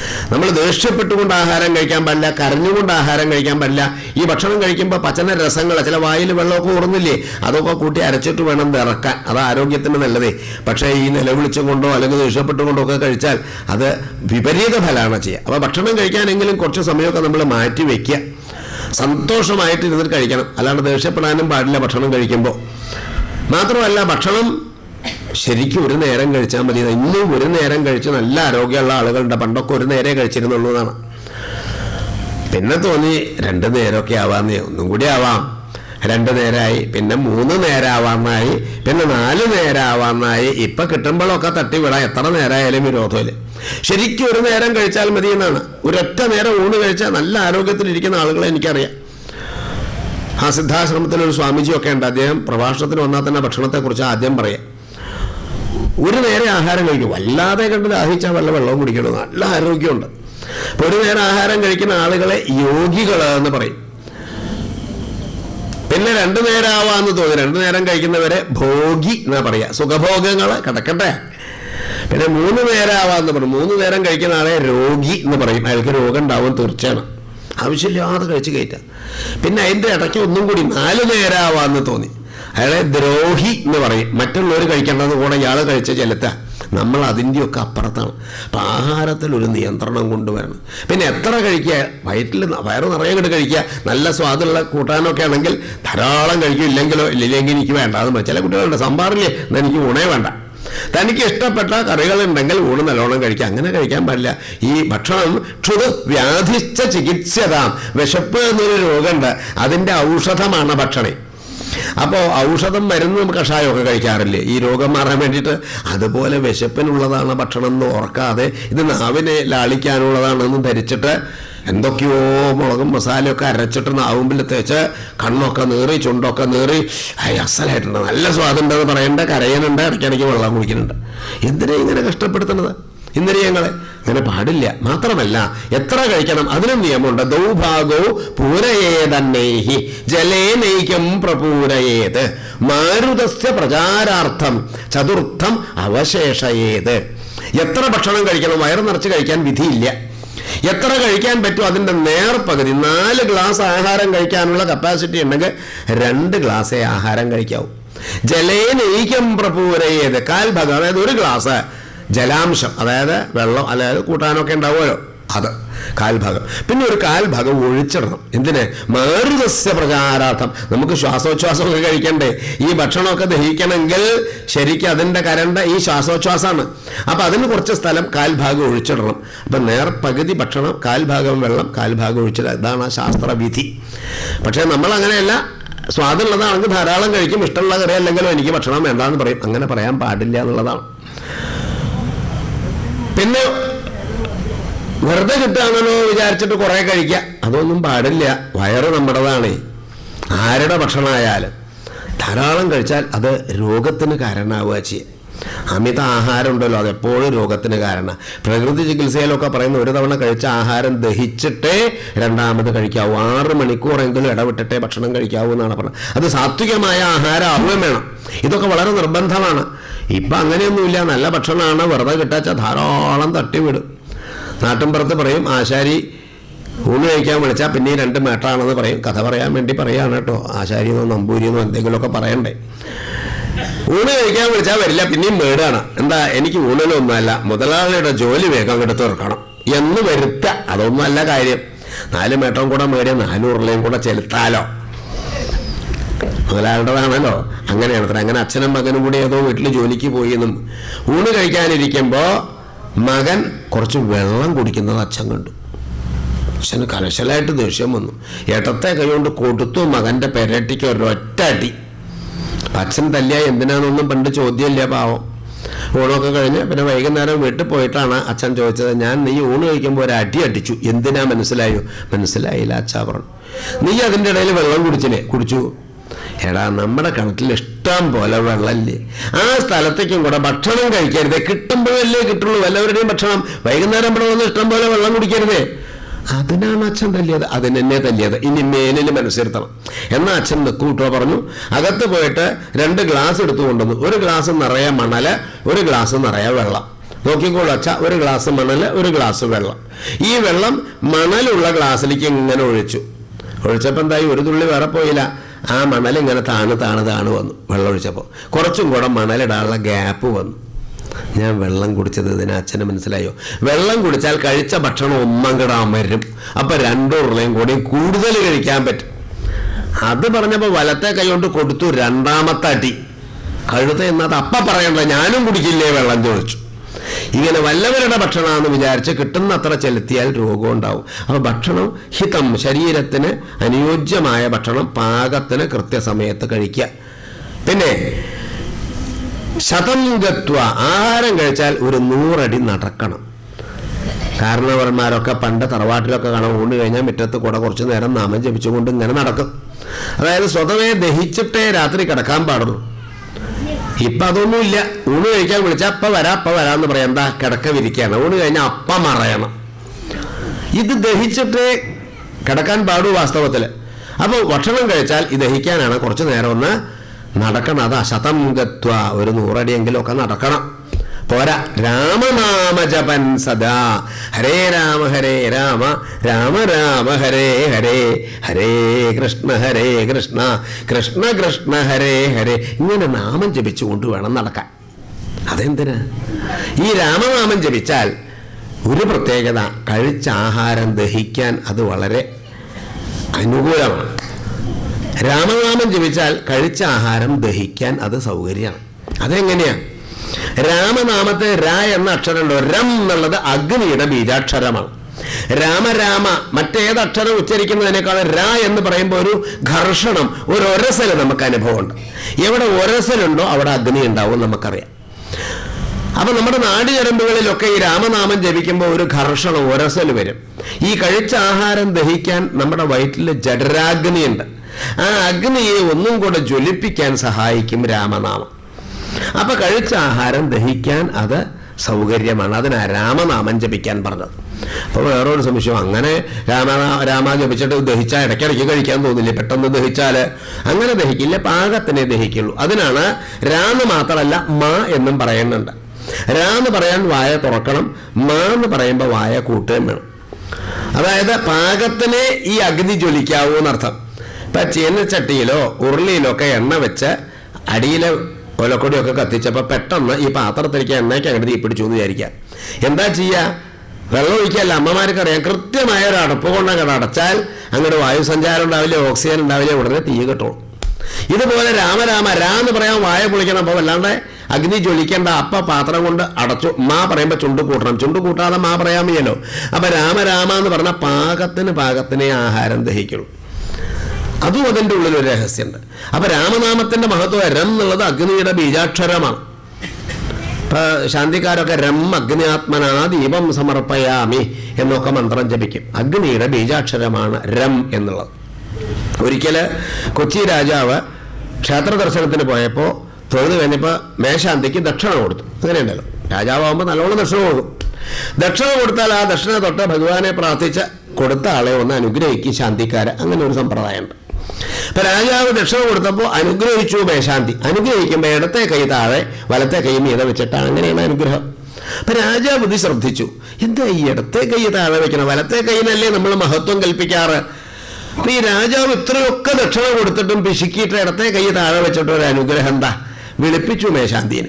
നമ്മൾ ദേഷ്യപ്പെട്ടുകൊണ്ട് ആഹാരം കഴിക്കാൻ പാടില്ല കരഞ്ഞുകൊണ്ട് ആഹാരം കഴിക്കാൻ പാടില്ല ഈ ഭക്ഷണം കഴിക്കുമ്പോൾ പച്ചന രസങ്ങൾ ചില വായിൽ വെള്ളമൊക്കെ ഓടുന്നില്ലേ അതൊക്കെ കൂട്ടി അരച്ചിട്ട് വേണം ഇത് ഇറക്കാൻ അത് ആരോഗ്യത്തിന് നല്ലതേ പക്ഷേ ഈ നിലവിളിച്ചും കൊണ്ടോ അല്ലെങ്കിൽ ദേഷ്യപ്പെട്ടുകൊണ്ടോ ഒക്കെ കഴിച്ചാൽ അത് വിപരീത ഫലമാണ് ചെയ്യുക അപ്പോൾ ഭക്ഷണം കഴിക്കാനെങ്കിലും കുറച്ച് സമയമൊക്കെ നമ്മൾ മാറ്റി വയ്ക്കുക സന്തോഷമായിട്ട് ഇരുന്നിട്ട് കഴിക്കണം അല്ലാണ്ട് ദേഷ്യപ്പെടാനും പാടില്ല ഭക്ഷണം കഴിക്കുമ്പോൾ മാത്രമല്ല ഭക്ഷണം ശരിക്കും ഒരു നേരം കഴിച്ചാൽ മതി ഇന്നും ഒരു നേരം കഴിച്ച് നല്ല ആരോഗ്യമുള്ള ആളുകളുണ്ട് പണ്ടൊക്കെ ഒരു നേരെ കഴിച്ചിരുന്നുള്ളൂ എന്നാണ് പിന്നെ തോന്നി രണ്ട് നേരമൊക്കെ ആവാന്നേ ഒന്നും കൂടി ആവാം രണ്ട് നേരമായി പിന്നെ മൂന്ന് നേരമാവാന്നായി പിന്നെ നാല് നേരമാവാന്നായി ഇപ്പൊ കിട്ടുമ്പോഴൊക്കെ തട്ടിവിടാം എത്ര നേരമായാലും വിരോധമില്ല ശരിക്കും ഒരു നേരം കഴിച്ചാൽ മതി എന്നാണ് ഒരൊറ്റ നേരം ഊണ് കഴിച്ചാൽ നല്ല ആരോഗ്യത്തിലിരിക്കുന്ന ആളുകളെ എനിക്കറിയാം ആ സിദ്ധാശ്രമത്തിൽ ഒരു സ്വാമിജിയൊക്കെ ഉണ്ട് അദ്ദേഹം പ്രഭാഷണത്തിന് വന്നാൽ തന്നെ ഭക്ഷണത്തെക്കുറിച്ച് ആദ്യം പറയാം ഒരു നേരം ആഹാരം കഴിക്കും വല്ലാതെ കണ്ട് ദാഹിച്ചാൽ വല്ല വെള്ളവും കുടിക്കണം നല്ല ആരോഗ്യമുണ്ട് അപ്പോൾ ഒരു നേരം ആഹാരം കഴിക്കുന്ന ആളുകളെ യോഗികൾ എന്ന് പറയും പിന്നെ രണ്ടു നേരം ആവാന്ന് തോന്നി രണ്ടു നേരം കഴിക്കുന്നവരെ ഭോഗി എന്നാ പറയാ സുഖഭോഗങ്ങൾ കിടക്കട്ടെ പിന്നെ മൂന്ന് നേരം ആവാന്ന് പറയും മൂന്ന് നേരം കഴിക്കുന്ന ആളെ രോഗി എന്ന് പറയും അയാൾക്ക് രോഗം ഉണ്ടാവും തീർച്ചയാണ് ആവശ്യമില്ലാതെ കഴിച്ച് കയറ്റാം പിന്നെ അതിൻ്റെ ഇടയ്ക്ക് ഒന്നും കൂടി നാല് നേരം ആവാന്ന് തോന്നി അയാളെ ദ്രോഹി എന്ന് പറയും മറ്റുള്ളവർ കഴിക്കേണ്ടത് കൂടെ ഇയാൾ കഴിച്ച ചെലുത്ത നമ്മൾ അതിൻ്റെയൊക്കെ അപ്പുറത്താണ് അപ്പം ആഹാരത്തിൽ ഒരു നിയന്ത്രണം കൊണ്ടുവരണം പിന്നെ എത്ര കഴിക്കുക വയറ്റിൽ ന- വയറ് നിറയെ കൂടെ കഴിക്കുക നല്ല സ്വാദുള്ള കൂട്ടാനൊക്കെ ആണെങ്കിൽ ധാരാളം കഴിക്കും ഇല്ലെങ്കിലോ ഇല്ലെങ്കിൽ എനിക്ക് വേണ്ട അത് ചില കുട്ടികളുണ്ട് സാമ്പാറില്ലേ എന്നാ എനിക്ക് ഊണേ വേണ്ട തനിക്ക് ഇഷ്ടപ്പെട്ട കറികളുണ്ടെങ്കിൽ ഊണ് നല്ലോണം കഴിക്കാം അങ്ങനെ കഴിക്കാൻ പാടില്ല ഈ ഭക്ഷണം ക്ഷുത് വ്യാധിച്ച ചികിത്സതാം വിശപ്പ് എന്നൊരു രോഗമുണ്ട് അതിൻ്റെ ഔഷധമാണ് ഭക്ഷണം അപ്പോൾ ഔഷധം മരുന്ന് കഷായമൊക്കെ കഴിക്കാറില്ലേ ഈ രോഗം മാറാൻ വേണ്ടിയിട്ട് അതുപോലെ വിശപ്പിനുള്ളതാണ് ഭക്ഷണം എന്ന് ഓർക്കാതെ ഇത് നാവിനെ ലാളിക്കാനുള്ളതാണെന്ന് ധരിച്ചിട്ട് എന്തൊക്കെയോ മുളകും മസാലയൊക്കെ അരച്ചിട്ട് നാവുമ്പിൽ തേച്ച് കണ്ണൊക്കെ നീറി ചുണ്ടൊക്കെ നീറി അയ്യ അസലായിട്ടുണ്ട് നല്ല സ്വാദുണ്ടെന്ന് പറയേണ്ട കരയനുണ്ട് ഇടയ്ക്കിടയ്ക്ക് വെള്ളം കുടിക്കുന്നുണ്ട് എന്തിനാ ഇങ്ങനെ കഷ്ടപ്പെടുത്തുന്നത് ഇന്ദ്രിയങ്ങളെ അങ്ങനെ പാടില്ല മാത്രമല്ല എത്ര കഴിക്കണം അതിനും നിയമമുണ്ട് ദൗഭാഗോ പൂരയേതന്നേഹി ജലേനൈക്യം പ്രപൂരയേത് മാരുതസ്യ പ്രചാരാർത്ഥം ചതുർത്ഥം അവശേഷയേത് എത്ര ഭക്ഷണം കഴിക്കണം വയറ് നിറച്ച് കഴിക്കാൻ വിധിയില്ല എത്ര കഴിക്കാൻ പറ്റും അതിൻ്റെ നേർപകുതി നാല് ഗ്ലാസ് ആഹാരം കഴിക്കാനുള്ള കപ്പാസിറ്റി ഉണ്ടെങ്കിൽ രണ്ട് ഗ്ലാസ്സേ ആഹാരം കഴിക്കാവൂ ജലേനൈക്യം പ്രപൂരയേത് കാൽ ഭാഗം അതായത് ഒരു ഗ്ലാസ് ജലാംശം അതായത് വെള്ളം അതായത് കൂട്ടാനൊക്കെ ഉണ്ടാവുമല്ലോ അത് കാൽഭാഗം പിന്നെ ഒരു കാൽഭാഗം ഒഴിച്ചിടണം എന്തിന് മാരുതസ്യ പ്രചാരാർത്ഥം നമുക്ക് ശ്വാസോച്ഛ്വാസമൊക്കെ കഴിക്കണ്ടേ ഈ ഭക്ഷണമൊക്കെ ദഹിക്കണമെങ്കിൽ ശരിക്കും അതിൻ്റെ കരണ്ട ഈ ശ്വാസോച്ഛ്വാസമാണ് അപ്പം അതിന് കുറച്ച് സ്ഥലം കാൽഭാഗം ഒഴിച്ചിടണം അപ്പം നേർ പകുതി ഭക്ഷണം കാൽഭാഗം വെള്ളം കാൽഭാഗം ഒഴിച്ചിടുക ഇതാണ് ആ ശാസ്ത്രവിധി പക്ഷേ നമ്മൾ അങ്ങനെയല്ല സ്വാദുള്ളതാണെങ്കിൽ ധാരാളം കഴിക്കും ഇഷ്ടമുള്ള കറി അല്ലെങ്കിലും എനിക്ക് ഭക്ഷണം വേണ്ടാന്ന് പറയും അങ്ങനെ പറയാൻ പാടില്ല എന്നുള്ളതാണ് പിന്നെ വെറുതെ കിട്ടുകയാണല്ലോ വിചാരിച്ചിട്ട് കുറേ കഴിക്കുക അതൊന്നും പാടില്ല വയറ് നമ്മുടേതാണ് ആരുടെ ഭക്ഷണമായാലും ധാരാളം കഴിച്ചാൽ അത് രോഗത്തിന് കാരണമാവുക ചെയ്യും അമിത ആഹാരം ഉണ്ടല്ലോ അത് എപ്പോഴും രോഗത്തിന് കാരണം പ്രകൃതി ചികിത്സയിലൊക്കെ പറയുന്ന ഒരു തവണ കഴിച്ച ആഹാരം ദഹിച്ചിട്ടേ രണ്ടാമത് കഴിക്കാവൂ ആറ് മണിക്കൂറെങ്കിലും ഇടവിട്ടിട്ടേ ഭക്ഷണം കഴിക്കാവൂ എന്നാണ് പറഞ്ഞത് അത് സാത്വികമായ ആഹാരം ആവുകയും വേണം ഇതൊക്കെ വളരെ നിർബന്ധമാണ് ഇപ്പം അങ്ങനെയൊന്നുമില്ല നല്ല ഭക്ഷണമാണ് വെറുതെ കിട്ടാച്ച ധാരാളം തട്ടിവിടും നാട്ടിൻപുറത്ത് പറയും ആശാരി ഊണ് കഴിക്കാൻ വിളിച്ചാൽ പിന്നെ ഈ രണ്ട് മേട്ടാണെന്ന് പറയും കഥ പറയാൻ വേണ്ടി പറയാണ് കേട്ടോ ആശാരിന്നോ നമ്പൂരിന്നോ എന്തെങ്കിലുമൊക്കെ പറയണ്ടേ ഊണ് കഴിക്കാൻ വിളിച്ചാൽ വരില്ല പിന്നെയും മേടാണ് എന്താ എനിക്ക് ഊണിനൊന്നുമല്ല മുതലാളിയുടെ ജോലി വേഗം അങ്ങോട്ട് തീർക്കണം എന്ന് വരുത്ത അതൊന്നും അല്ല കാര്യം നാല് മേട്ടവും കൂടെ മേടിയ നാനൂറിലെയും കൂടെ ചെലുത്താലോ മുതലാളുടേതാണല്ലോ അങ്ങനെയാണ് അത്ര അങ്ങനെ അച്ഛനും മകനും കൂടി ഏതോ വീട്ടിൽ ജോലിക്ക് പോയി എന്നും ഊണ് കഴിക്കാനിരിക്കുമ്പോൾ മകൻ കുറച്ച് വെള്ളം കുടിക്കുന്നത് അച്ഛൻ കണ്ടു അച്ഛന് കലശലായിട്ട് ദേഷ്യം വന്നു ഇടത്തെ കൈകൊണ്ട് കൊടുത്തു മകന്റെ പെരട്ടിക്ക് ഒരൊറ്റ അടി അപ്പൊ അച്ഛൻ തല്ലിയ എന്തിനാണെന്നൊന്നും പണ്ട് ചോദ്യമില്ല പാവം ഊണൊക്കെ കഴിഞ്ഞ് പിന്നെ വൈകുന്നേരം വീട്ടിൽ പോയിട്ടാണ് അച്ഛൻ ചോദിച്ചത് ഞാൻ നീ ഊണ് കഴിക്കുമ്പോൾ ഒരു അടി അടിച്ചു എന്തിനാ മനസ്സിലായോ മനസ്സിലായില്ല അച്ഛാ പറഞ്ഞു നീ അതിൻ്റെ ഇടയിൽ വെള്ളം കുടിച്ചില്ലേ കുടിച്ചു എടാ നമ്മുടെ കിണറ്റിൽ ഇഷ്ടം പോലെ വെള്ളമില്ലേ ആ സ്ഥലത്തേക്കും കൂടെ ഭക്ഷണം കഴിക്കരുത് കിട്ടുമ്പോഴല്ലേ കിട്ടുള്ളൂ വല്ലവരുടെയും ഭക്ഷണം വൈകുന്നേരം ഇവിടെ വന്ന് ഇഷ്ടം പോലെ വെള്ളം കുടിക്കരുതേ അതിനാണ് അച്ഛൻ തല്ലിയത് അതിനെന്നെ തല്ലിയത് ഇനി മേലിൽ മനസ്സിരുത്തണം എന്നാ അച്ഛൻ നിൽക്കൂട്ടോ പറഞ്ഞു അകത്ത് പോയിട്ട് രണ്ട് ഗ്ലാസ് എടുത്തു കൊണ്ടുവന്നു ഒരു ഗ്ലാസ് നിറയെ മണല് ഒരു ഗ്ലാസ് നിറയെ വെള്ളം നോക്കിക്കോളൂ അച്ഛ ഒരു ഗ്ലാസ് മണൽ ഒരു ഗ്ലാസ് വെള്ളം ഈ വെള്ളം മണലുള്ള ഗ്ലാസ്സിലേക്ക് ഇങ്ങനെ ഒഴിച്ചു ഒഴിച്ചപ്പോൾ എന്തായി ഒരു തുള്ളി വേറെ പോയില്ല ആ മണൽ ഇങ്ങനെ താണ് താണ് താണ് വന്നു വെള്ളം ഒഴിച്ചപ്പോൾ കുറച്ചും കൂടെ മണലിടാനുള്ള ഗ്യാപ്പ് വന്നു ഞാൻ വെള്ളം കുടിച്ചത് ഇതിന് അച്ഛന് മനസ്സിലായോ വെള്ളം കുടിച്ചാൽ കഴിച്ച ഭക്ഷണം ഒമ്മങ്കിടാൻ വരും അപ്പം രണ്ടു ഉരുളയും കൂടി കൂടുതൽ കഴിക്കാൻ പറ്റും അത് പറഞ്ഞപ്പോൾ വലത്തെ കൈ കൊണ്ട് കൊടുത്തു രണ്ടാമത്തെ അടി കഴുത എന്നത് അപ്പ പറയണ്ട ഞാനും കുടിക്കില്ലേ വെള്ളം ചോദിച്ചു ഇങ്ങനെ വല്ലവരുടെ ഭക്ഷണമാണെന്ന് വിചാരിച്ച് കിട്ടുന്നത്ര ചെലുത്തിയാൽ രോഗം ഉണ്ടാവും അപ്പോൾ ഭക്ഷണം ഹിതം ശരീരത്തിന് അനുയോജ്യമായ ഭക്ഷണം പാകത്തിന് കൃത്യസമയത്ത് കഴിക്കുക പിന്നെ ശതം ഗത്വ ആഹാരം കഴിച്ചാൽ ഒരു നൂറടി നടക്കണം കാരണവന്മാരൊക്കെ പണ്ട് തറവാട്ടിലൊക്കെ കാണാൻ ഊണ് കഴിഞ്ഞാൽ മുറ്റത്ത് കൂടെ കുറച്ച് നേരം നാമം ജപിച്ചുകൊണ്ട് ഇങ്ങനെ നടക്കും അതായത് സ്വതവേ ദഹിച്ചിട്ടേ രാത്രി കിടക്കാൻ പാടുള്ളൂ ഇപ്പൊ അതൊന്നുമില്ല ഊണ് കഴിക്കാൻ വിളിച്ചാൽ അപ്പ വരാ അപ്പ വരാന്ന് പറയാം എന്താ കിടക്ക വിരിക്കുകയാണ് ഊണ് കഴിഞ്ഞാൽ അപ്പം മറയണം ഇത് ദഹിച്ചിട്ടേ കിടക്കാൻ പാടൂ വാസ്തവത്തിൽ അപ്പോൾ ഭക്ഷണം കഴിച്ചാൽ ഇത് ദഹിക്കാനാണ് കുറച്ച് നേരം ഒന്ന് നടക്കണം അതാ ശതം ഗത്വ ഒരു നൂറടിയെങ്കിലും ഒക്കെ നടക്കണം പോരാ രാമനാമജപൻ സദാ ഹരേ രാമ ഹരേ രാമ രാമ രാമ ഹരേ ഹരേ ഹരേ കൃഷ്ണ ഹരേ കൃഷ്ണ കൃഷ്ണ കൃഷ്ണ ഹരേ ഹരേ ഇങ്ങനെ നാമം ജപിച്ചുകൊണ്ട് വേണം നടക്കാൻ അതെന്തിനാ ഈ രാമനാമം ജപിച്ചാൽ ഒരു പ്രത്യേകത കഴിച്ച ആഹാരം ദഹിക്കാൻ അത് വളരെ അനുകൂലമാണ് രാമനാമം ജപിച്ചാൽ കഴിച്ച ആഹാരം ദഹിക്കാൻ അത് സൗകര്യമാണ് അതെങ്ങനെയാ രാമനാമത്തെ ര എന്ന അക്ഷരമുണ്ടോ രം എന്നുള്ളത് അഗ്നിയുടെ ബീജാക്ഷരമാണ് രാമരാമ മറ്റേത് അക്ഷരം ഉച്ചരിക്കുന്നതിനേക്കാൾ ര എന്ന് പറയുമ്പോൾ ഒരു ഘർഷണം ഒരു ഒരസൽ നമുക്ക് അനുഭവമുണ്ട് എവിടെ ഒരസലുണ്ടോ അവിടെ അഗ്നി ഉണ്ടാവും നമുക്കറിയാം അപ്പൊ നമ്മുടെ നാടിഞരമ്പുകളിലൊക്കെ ഈ രാമനാമം ജപിക്കുമ്പോൾ ഒരു ഘർഷണം ഒരസൽ വരും ഈ കഴിച്ച ആഹാരം ദഹിക്കാൻ നമ്മുടെ വയറ്റിൽ ജഡരാഗ്നിയുണ്ട് ആ അഗ്നിയെ ഒന്നും കൂടെ ജ്വലിപ്പിക്കാൻ സഹായിക്കും രാമനാമം അപ്പൊ കഴിച്ച ആഹാരം ദഹിക്കാൻ അത് സൗകര്യമാണ് അതിനാ രാമനാമം ജപിക്കാൻ പറഞ്ഞത് അപ്പോൾ വേറൊരു സംശയം അങ്ങനെ രാമ രാമ ജപിച്ചിട്ട് ദഹിച്ചാൽ ഇടയ്ക്കിടയ്ക്ക് കഴിക്കാൻ തോന്നില്ലേ പെട്ടെന്ന് ദഹിച്ചാൽ അങ്ങനെ ദഹിക്കില്ല പാകത്തിനെ ദഹിക്കുള്ളൂ അതിനാണ് രാന്ന് മാത്രമല്ല മ എന്നും പറയുന്നുണ്ട് രാ എന്ന് പറയാൻ വായ തുറക്കണം മാ എന്ന് പറയുമ്പോൾ വായ കൂട്ടുകയും വേണം അതായത് പാകത്തിനെ ഈ അഗ്നി ജ്വലിക്കാവൂ എന്നർത്ഥം ഇപ്പൊ ചീനച്ചട്ടിയിലോ ഉരുളിയിലോ ഒക്കെ എണ്ണ വെച്ച് അടിയിലെ ഒലക്കൊടിയൊക്കെ കത്തിച്ചപ്പോൾ പെട്ടെന്ന് ഈ പാത്രത്തിലേക്ക് എണ്ണയ്ക്ക് അങ്ങോട്ട് തീപിടിച്ചു എന്ന് വിചാരിക്കാം എന്താ ചെയ്യുക വെള്ളം ഒഴിക്കല്ല അമ്മമാർക്ക് അറിയാം കൃത്യമായ ഒരു അടപ്പ് കൊണ്ട് അങ്ങോട്ട് അടച്ചാൽ അങ്ങോട്ട് വായുസഞ്ചാരം ഉണ്ടാവില്ല ഓക്സിജൻ ഉണ്ടാവില്ല ഉടനെ തീ കിട്ടുള്ളൂ ഇതുപോലെ രാമരാമ രാ എന്ന് പറയാൻ വായ പൊളിക്കണം അപ്പോൾ വല്ലാണ്ട് അഗ്നി ജ്വലിക്കേണ്ട അപ്പ പാത്രം കൊണ്ട് അടച്ചു മാ പറയുമ്പോൾ ചുണ്ട് കൂട്ടണം ചുണ്ട് കൂട്ടാതെ മാ പറയാൻ വയ്യല്ലോ അപ്പൊ രാമരാമ എന്ന് പറഞ്ഞാൽ പാകത്തിന് പാകത്തിനെ ആഹാരം ദഹിക്കുള്ളൂ അതും അതിൻ്റെ ഉള്ളിൽ ഒരു രഹസ്യമുണ്ട് അപ്പൊ രാമനാമത്തിന്റെ മഹത്വം രം എന്നുള്ളത് അഗ്നിയുടെ ബീജാക്ഷരമാണ് ഇപ്പൊ ശാന്തിക്കാരൊക്കെ രം അഗ്നിയാത്മനാ ദീപം സമർപ്പയാമി എന്നൊക്കെ മന്ത്രം ജപിക്കും അഗ്നിയുടെ ബീജാക്ഷരമാണ് രം എന്നുള്ളത് ഒരിക്കൽ കൊച്ചി രാജാവ് ക്ഷേത്ര ദർശനത്തിന് പോയപ്പോൾ തൊഴുത് കഴിഞ്ഞപ്പോൾ മേശാന്തിക്ക് ദക്ഷിണ കൊടുത്തു അങ്ങനെയുണ്ടല്ലോ രാജാവാകുമ്പോൾ നല്ലോണം ദക്ഷിണ കൊടുക്കും ദക്ഷിണ കൊടുത്താൽ ആ ദക്ഷിണ തൊട്ട് ഭഗവാനെ പ്രാർത്ഥിച്ച് കൊടുത്ത ആളെ ഒന്ന് അനുഗ്രഹിക്കും ശാന്തിക്കാര് അങ്ങനെ ഒരു സമ്പ്രദായമുണ്ട് അപ്പൊ രാജാവ് ദക്ഷിണ കൊടുത്തപ്പോൾ അനുഗ്രഹിച്ചു മേശാന്തി അനുഗ്രഹിക്കുമ്പോൾ ഇടത്തെ കൈ താഴെ വലത്തെ കൈ മീത വെച്ചിട്ടാണ് അങ്ങനെയാണ് അനുഗ്രഹം അപ്പൊ രാജാവ് ഇത് ശ്രദ്ധിച്ചു എന്താ ഈ ഇടത്തെ കൈ താഴെ വെക്കണം വലത്തെ കൈയിനല്ലേ നമ്മൾ മഹത്വം കൽപ്പിക്കാറ് അപ്പൊ ഈ രാജാവ് ഇത്രയൊക്കെ ദക്ഷിണ കൊടുത്തിട്ടും പിശുക്കിയിട്ട് ഇടത്തെ കൈ താഴെ വെച്ചിട്ട് ഒരു അനുഗ്രഹം എന്താ വിളിപ്പിച്ചു മേശാന്തിന്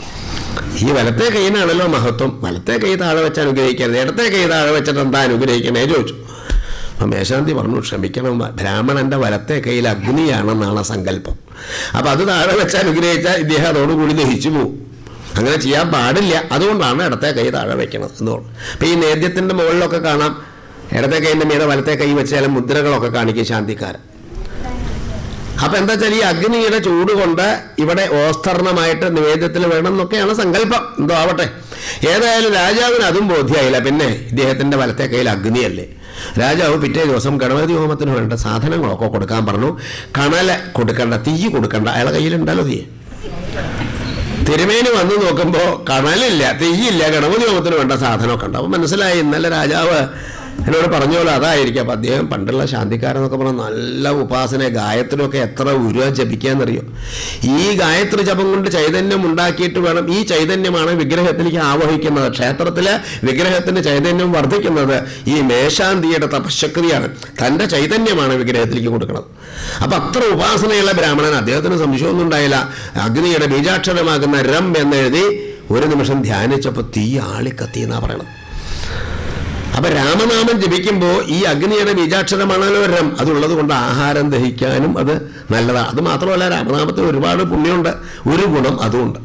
ഈ വലത്തെ കൈയിനാണല്ലോ മഹത്വം വലത്തെ കൈ താഴെ വെച്ച് അനുഗ്രഹിക്കരുത് ഇടത്തെ കൈ താഴെ വെച്ചിട്ട് എന്താ അനുഗ്രഹിക്കണേ ചോദിച്ചു അപ്പം മേശാന്തി പറഞ്ഞു ക്ഷമിക്കണം ബ്രാഹ്മണന്റെ വലത്തെ കയ്യിൽ അഗ്നിയാണെന്നാണ് സങ്കല്പം അപ്പം അത് താഴെ വെച്ച് അനുഗ്രഹിച്ചാൽ ഇദ്ദേഹം അതോടുകൂടി ദഹിച്ചു പോകും അങ്ങനെ ചെയ്യാൻ പാടില്ല അതുകൊണ്ടാണ് ഇടത്തെ കൈ താഴെ വെക്കണത് എന്നുള്ളത് അപ്പം ഈ നേദ്യത്തിൻ്റെ മുകളിലൊക്കെ കാണാം ഇടത്തെ കൈയിൻ്റെ മീതെ വലത്തെ കൈ വെച്ച് ചില മുദ്രകളൊക്കെ കാണിക്കും ശാന്തിക്കാരൻ അപ്പൊ എന്താ വെച്ചാൽ ഈ അഗ്നിയുടെ ചൂട് കൊണ്ട് ഇവിടെ ഓസ്തർണമായിട്ട് നിവേദ്യത്തിൽ വേണം എന്നൊക്കെയാണ് സങ്കല്പം എന്തോ ആവട്ടെ ഏതായാലും രാജാവിന് അതും ബോധ്യമായില്ല പിന്നെ ഇദ്ദേഹത്തിന്റെ വലത്തെ കയ്യിൽ അഗ്നിയല്ലേ രാജാവ് പിറ്റേ ദിവസം ഗണപതി ഹോമത്തിന് വേണ്ട സാധനങ്ങളൊക്കെ കൊടുക്കാൻ പറഞ്ഞു കണല കൊടുക്കണ്ട തീ കൊടുക്കണ്ട അയാളെ കയ്യിലുണ്ടല്ലോ തീ തിരുമേനി വന്ന് നോക്കുമ്പോൾ കണലില്ല തീയില്ല ഗണപതി ഹോമത്തിന് വേണ്ട സാധനമൊക്കെ ഉണ്ട് അപ്പം മനസ്സിലായി ഇന്നലെ രാജാവ് എന്നോട് പറഞ്ഞ പോലെ അതായിരിക്കും അപ്പം അദ്ദേഹം പണ്ടുള്ള ശാന്തിക്കാരെന്നൊക്കെ പറഞ്ഞാൽ നല്ല ഉപാസന ഗായത്രിയൊക്കെ എത്ര ഉരുവ ജപിക്കാന്നറിയോ ഈ ഗായത്രി ജപം കൊണ്ട് ചൈതന്യം ഉണ്ടാക്കിയിട്ട് വേണം ഈ ചൈതന്യമാണ് വിഗ്രഹത്തിലേക്ക് ആവഹിക്കുന്നത് ക്ഷേത്രത്തിലെ വിഗ്രഹത്തിന്റെ ചൈതന്യം വർദ്ധിക്കുന്നത് ഈ മേശാന്തിയുടെ തപശക്തിയാണ് തൻ്റെ ചൈതന്യമാണ് വിഗ്രഹത്തിലേക്ക് കൊടുക്കുന്നത് അപ്പം അത്ര ഉപാസനയുള്ള ബ്രാഹ്മണൻ അദ്ദേഹത്തിന് സംശയമൊന്നും ഉണ്ടായില്ല അഗ്നിയുടെ ബീജാക്ഷരമാകുന്ന രം എന്നെഴുതി ഒരു നിമിഷം ധ്യാനിച്ചപ്പോൾ തീ ആളിക്കത്തി എന്നാ പറയണം അപ്പൊ രാമനാമം ജപിക്കുമ്പോൾ ഈ അഗ്നിയുടെ ബീജാക്ഷരമാണല്ലോ രം അതുള്ളത് കൊണ്ട് ആഹാരം ദഹിക്കാനും അത് നല്ലതാണ് അത് മാത്രമല്ല രാമനാമത്തിന് ഒരുപാട് പുണ്യമുണ്ട് ഒരു ഗുണം അതുമുണ്ട്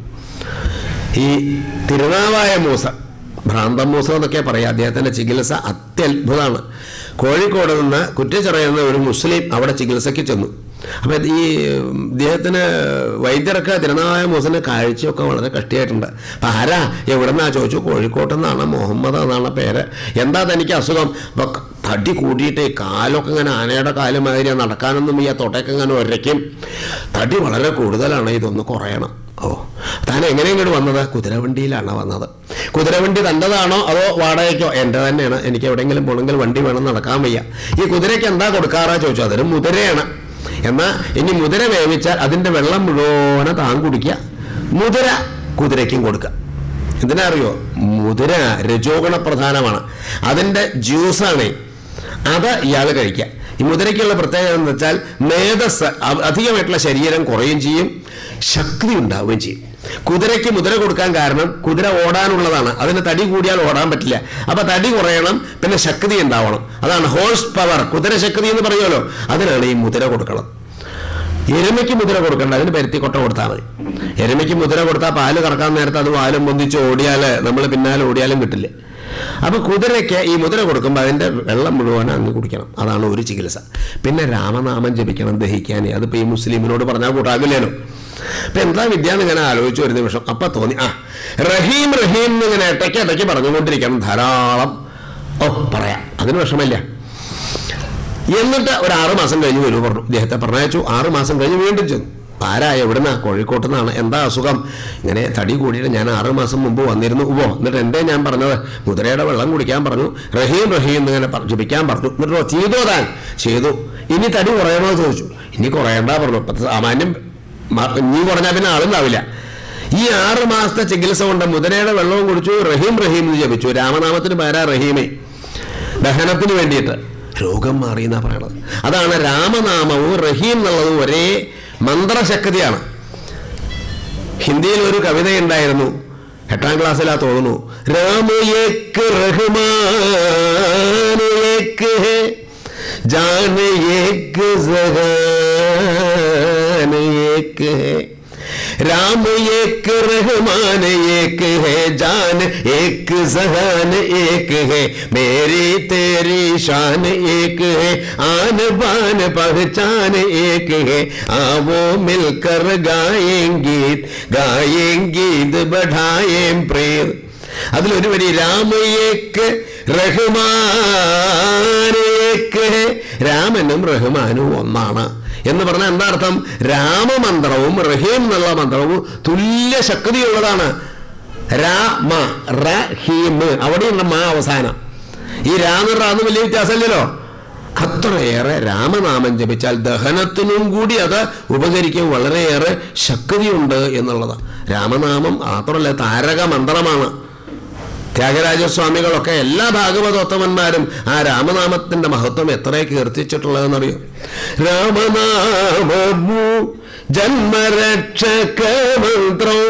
ഈ തിരുനാവായ മൂസ ഭ്രാന്തം മൂസ എന്നൊക്കെ പറയാം അദ്ദേഹത്തിന്റെ ചികിത്സ അത്യത്ഭുതമാണ് കോഴിക്കോട് നിന്ന് കുറ്റിച്ചിറയുന്ന ഒരു മുസ്ലിം അവിടെ ചികിത്സയ്ക്ക് ചെന്നു അപ്പം ഈ ഇദ്ദേഹത്തിന് വൈദ്യർക്ക് തിരുനാവായ മൂസന് കാഴ്ചയൊക്കെ വളരെ കഷ്ടിയായിട്ടുണ്ട് അപ്പം ആരാ എവിടെന്നാ ചോദിച്ചു കോഴിക്കോട്ട് നിന്നാണ് മുഹമ്മദ് എന്നാണ് പേര് എന്താ തനിക്ക് അസുഖം അപ്പം തടി കൂട്ടിയിട്ട് ഈ കാലൊക്കെ ഇങ്ങനെ ആനയുടെ കാല് മാതിരി നടക്കാനൊന്നും ഈ തൊട്ടൊക്കെ ഇങ്ങനെ ഒരയ്ക്കും തടി വളരെ കൂടുതലാണ് ഇതൊന്ന് കുറയണം ഓ താൻ എങ്ങനെ ഇങ്ങോട്ട് വന്നത് കുതിരവണ്ടിയിലാണ് വന്നത് കുതിരവണ്ടി തൻ്റെതാണോ അതോ വാടകയ്ക്കോ എൻ്റെ തന്നെയാണ് എനിക്ക് എവിടെയെങ്കിലും പോകണമെങ്കിൽ വണ്ടി വേണം നടക്കാൻ വയ്യ ഈ കുതിരയ്ക്ക് എന്താ കൊടുക്കാറാ ചോദിച്ചു അതൊരു മുതിരയാണ് എന്നാൽ ഇനി മുതിര വേവിച്ചാൽ അതിൻ്റെ വെള്ളം മുഴുവനെ താൻ കുടിക്കുക മുതിര കുതിരയ്ക്കും കൊടുക്കുക എന്തിനാ അറിയോ മുതിര രജോഗുണ പ്രധാനമാണ് അതിൻ്റെ ജ്യൂസാണ് അത് ഇയാൾ കഴിക്കുക ഈ മുതിരയ്ക്കുള്ള പ്രത്യേകത എന്ന് വെച്ചാൽ മേധസ് അ- അധികമായിട്ടുള്ള ശരീരം കുറയുകയും ചെയ്യും ശക്തി ഉണ്ടാവുകയും ചെയ്യും കുതിരയ്ക്ക് മുതിര കൊടുക്കാൻ കാരണം കുതിര ഓടാനുള്ളതാണ് അതിന് തടി കൂടിയാൽ ഓടാൻ പറ്റില്ല അപ്പൊ തടി കുറയണം പിന്നെ ശക്തി ഉണ്ടാവണം അതാണ് ഹോഴ്സ് പവർ കുതിര ശക്തി എന്ന് പറയുമല്ലോ അതിനാണ് ഈ മുതിര കൊടുക്കണം എരുമയ്ക്ക് മുതിര കൊടുക്കണ്ട അതിന് പരുത്തിക്കൊട്ട കൊടുത്താൽ മതി എരുമയ്ക്ക് മുതിര കൊടുത്താൽ പാല് കറക്കാൻ നേരത്തെ അത് വാലും പൊന്തിച്ച് ഓടിയാൽ നമ്മൾ പിന്നാലെ ഓടിയാലും കിട്ടില്ല അപ്പൊ കുതിരയ്ക്ക് ഈ മുതിര കൊടുക്കുമ്പോൾ അതിന്റെ വെള്ളം മുഴുവൻ അങ്ങ് കുടിക്കണം അതാണ് ഒരു ചികിത്സ പിന്നെ രാമനാമം ജപിക്കണം ദഹിക്കാൻ അതിപ്പോ ഈ മുസ്ലിമിനോട് പറഞ്ഞാൽ കൂട്ടാകില്ലല്ലോ അപ്പൊ എന്താ വിദ്യ എന്ന് ഇങ്ങനെ ആലോചിച്ചു ഒരു നിമിഷം അപ്പൊ തോന്നി ആ റഹീം റഹീം എന്ന് ഇങ്ങനെ ഇടയ്ക്ക് ഇടയ്ക്ക് പറഞ്ഞുകൊണ്ടിരിക്കണം ധാരാളം ഓ പറയാം അതിന് വിഷമമില്ല എന്നിട്ട് ഒരു ആറു മാസം കഴിഞ്ഞ് വരൂ പറഞ്ഞു ഇദ്ദേഹത്തെ പറഞ്ഞയച്ചു ആറു മാസം കഴിഞ്ഞ് വീണ്ടും ചെന്നു ആരാ എവിടുന്നാ കോഴിക്കോട്ട് നിന്നാണ് എന്താ അസുഖം ഇങ്ങനെ തടി കൂടിയിട്ട് ഞാൻ ആറു മാസം മുമ്പ് വന്നിരുന്നു ഉവോ എന്നിട്ട് എന്തേ ഞാൻ പറഞ്ഞത് മുതിരയുടെ വെള്ളം കുടിക്കാൻ പറഞ്ഞു റഹീം റഹീം എന്നിങ്ങനെ പറ- ജപിക്കാൻ പറഞ്ഞു എന്നിട്ടോ ചെയ്തോ താൻ ചെയ്തു ഇനി തടി കുറയണോ എന്ന് ചോദിച്ചു ഇനി കുറയണ്ട പറഞ്ഞു ഇപ്പൊ സാമാന്യം മ- ഇനി കുറഞ്ഞാൽ പിന്നെ ആളുണ്ടാവില്ല ഈ ആറ് മാസത്തെ ചികിത്സ കൊണ്ട് മുതിരയുടെ വെള്ളവും കുടിച്ചു റഹീം റഹീം എന്ന് ജപിച്ചു രാമനാമത്തിന് പേരാ റഹീമേ ദഹനത്തിന് വേണ്ടിയിട്ട് രോഗം മാറി എന്നാ പറയണത് അതാണ് രാമനാമവും റഹീം എന്നുള്ളതും ഒരേ മന്ത്രശക്തിയാണ് ഹിന്ദിയിൽ ഒരു കവിതയുണ്ടായിരുന്നു എട്ടാം ക്ലാസ്സിലാ തോന്നുന്നു രാമയേക്ക് റഹ്മാൻ ഏക്ക് ഹേ जान एक जहान एक है राम एक रहमान एक है जान एक जहान एक है मेरी तेरी शान एक है आन बान पहचान एक है आओ मिलकर गाएं गीत गाएं गीत बढ़ाएं प्रेम അതിലൊരു വരി രാമയേക്ക് റഹ്മാനേക്ക് രാമനും റഹ്മാനും ഒന്നാണ് എന്ന് പറഞ്ഞാൽ എന്താ അർത്ഥം രാമമന്ത്രവും റഹീം എന്നുള്ള മന്ത്രവും തുല്യ ശക്തിയുള്ളതാണ് രാമ റഹീം അവിടെയുള്ള മാ അവസാനം ഈ രാമ റാന്ന് വലിയ വ്യത്യാസമില്ലല്ലോ അത്രയേറെ രാമനാമം ജപിച്ചാൽ ദഹനത്തിനും കൂടി അത് ഉപകരിക്കും വളരെയേറെ ശക്തിയുണ്ട് എന്നുള്ളത് രാമനാമം മാത്രമല്ല താരക മന്ത്രമാണ് ത്യാഗരാജസ്വാമികളൊക്കെ എല്ലാ ഭാഗവതോത്തമന്മാരും ആ രാമനാമത്തിന്റെ മഹത്വം എത്ര കീർത്തിച്ചിട്ടുള്ളതെന്നറിയോ രാമനാമമു ജന്മരക്ഷക മന്ത്രം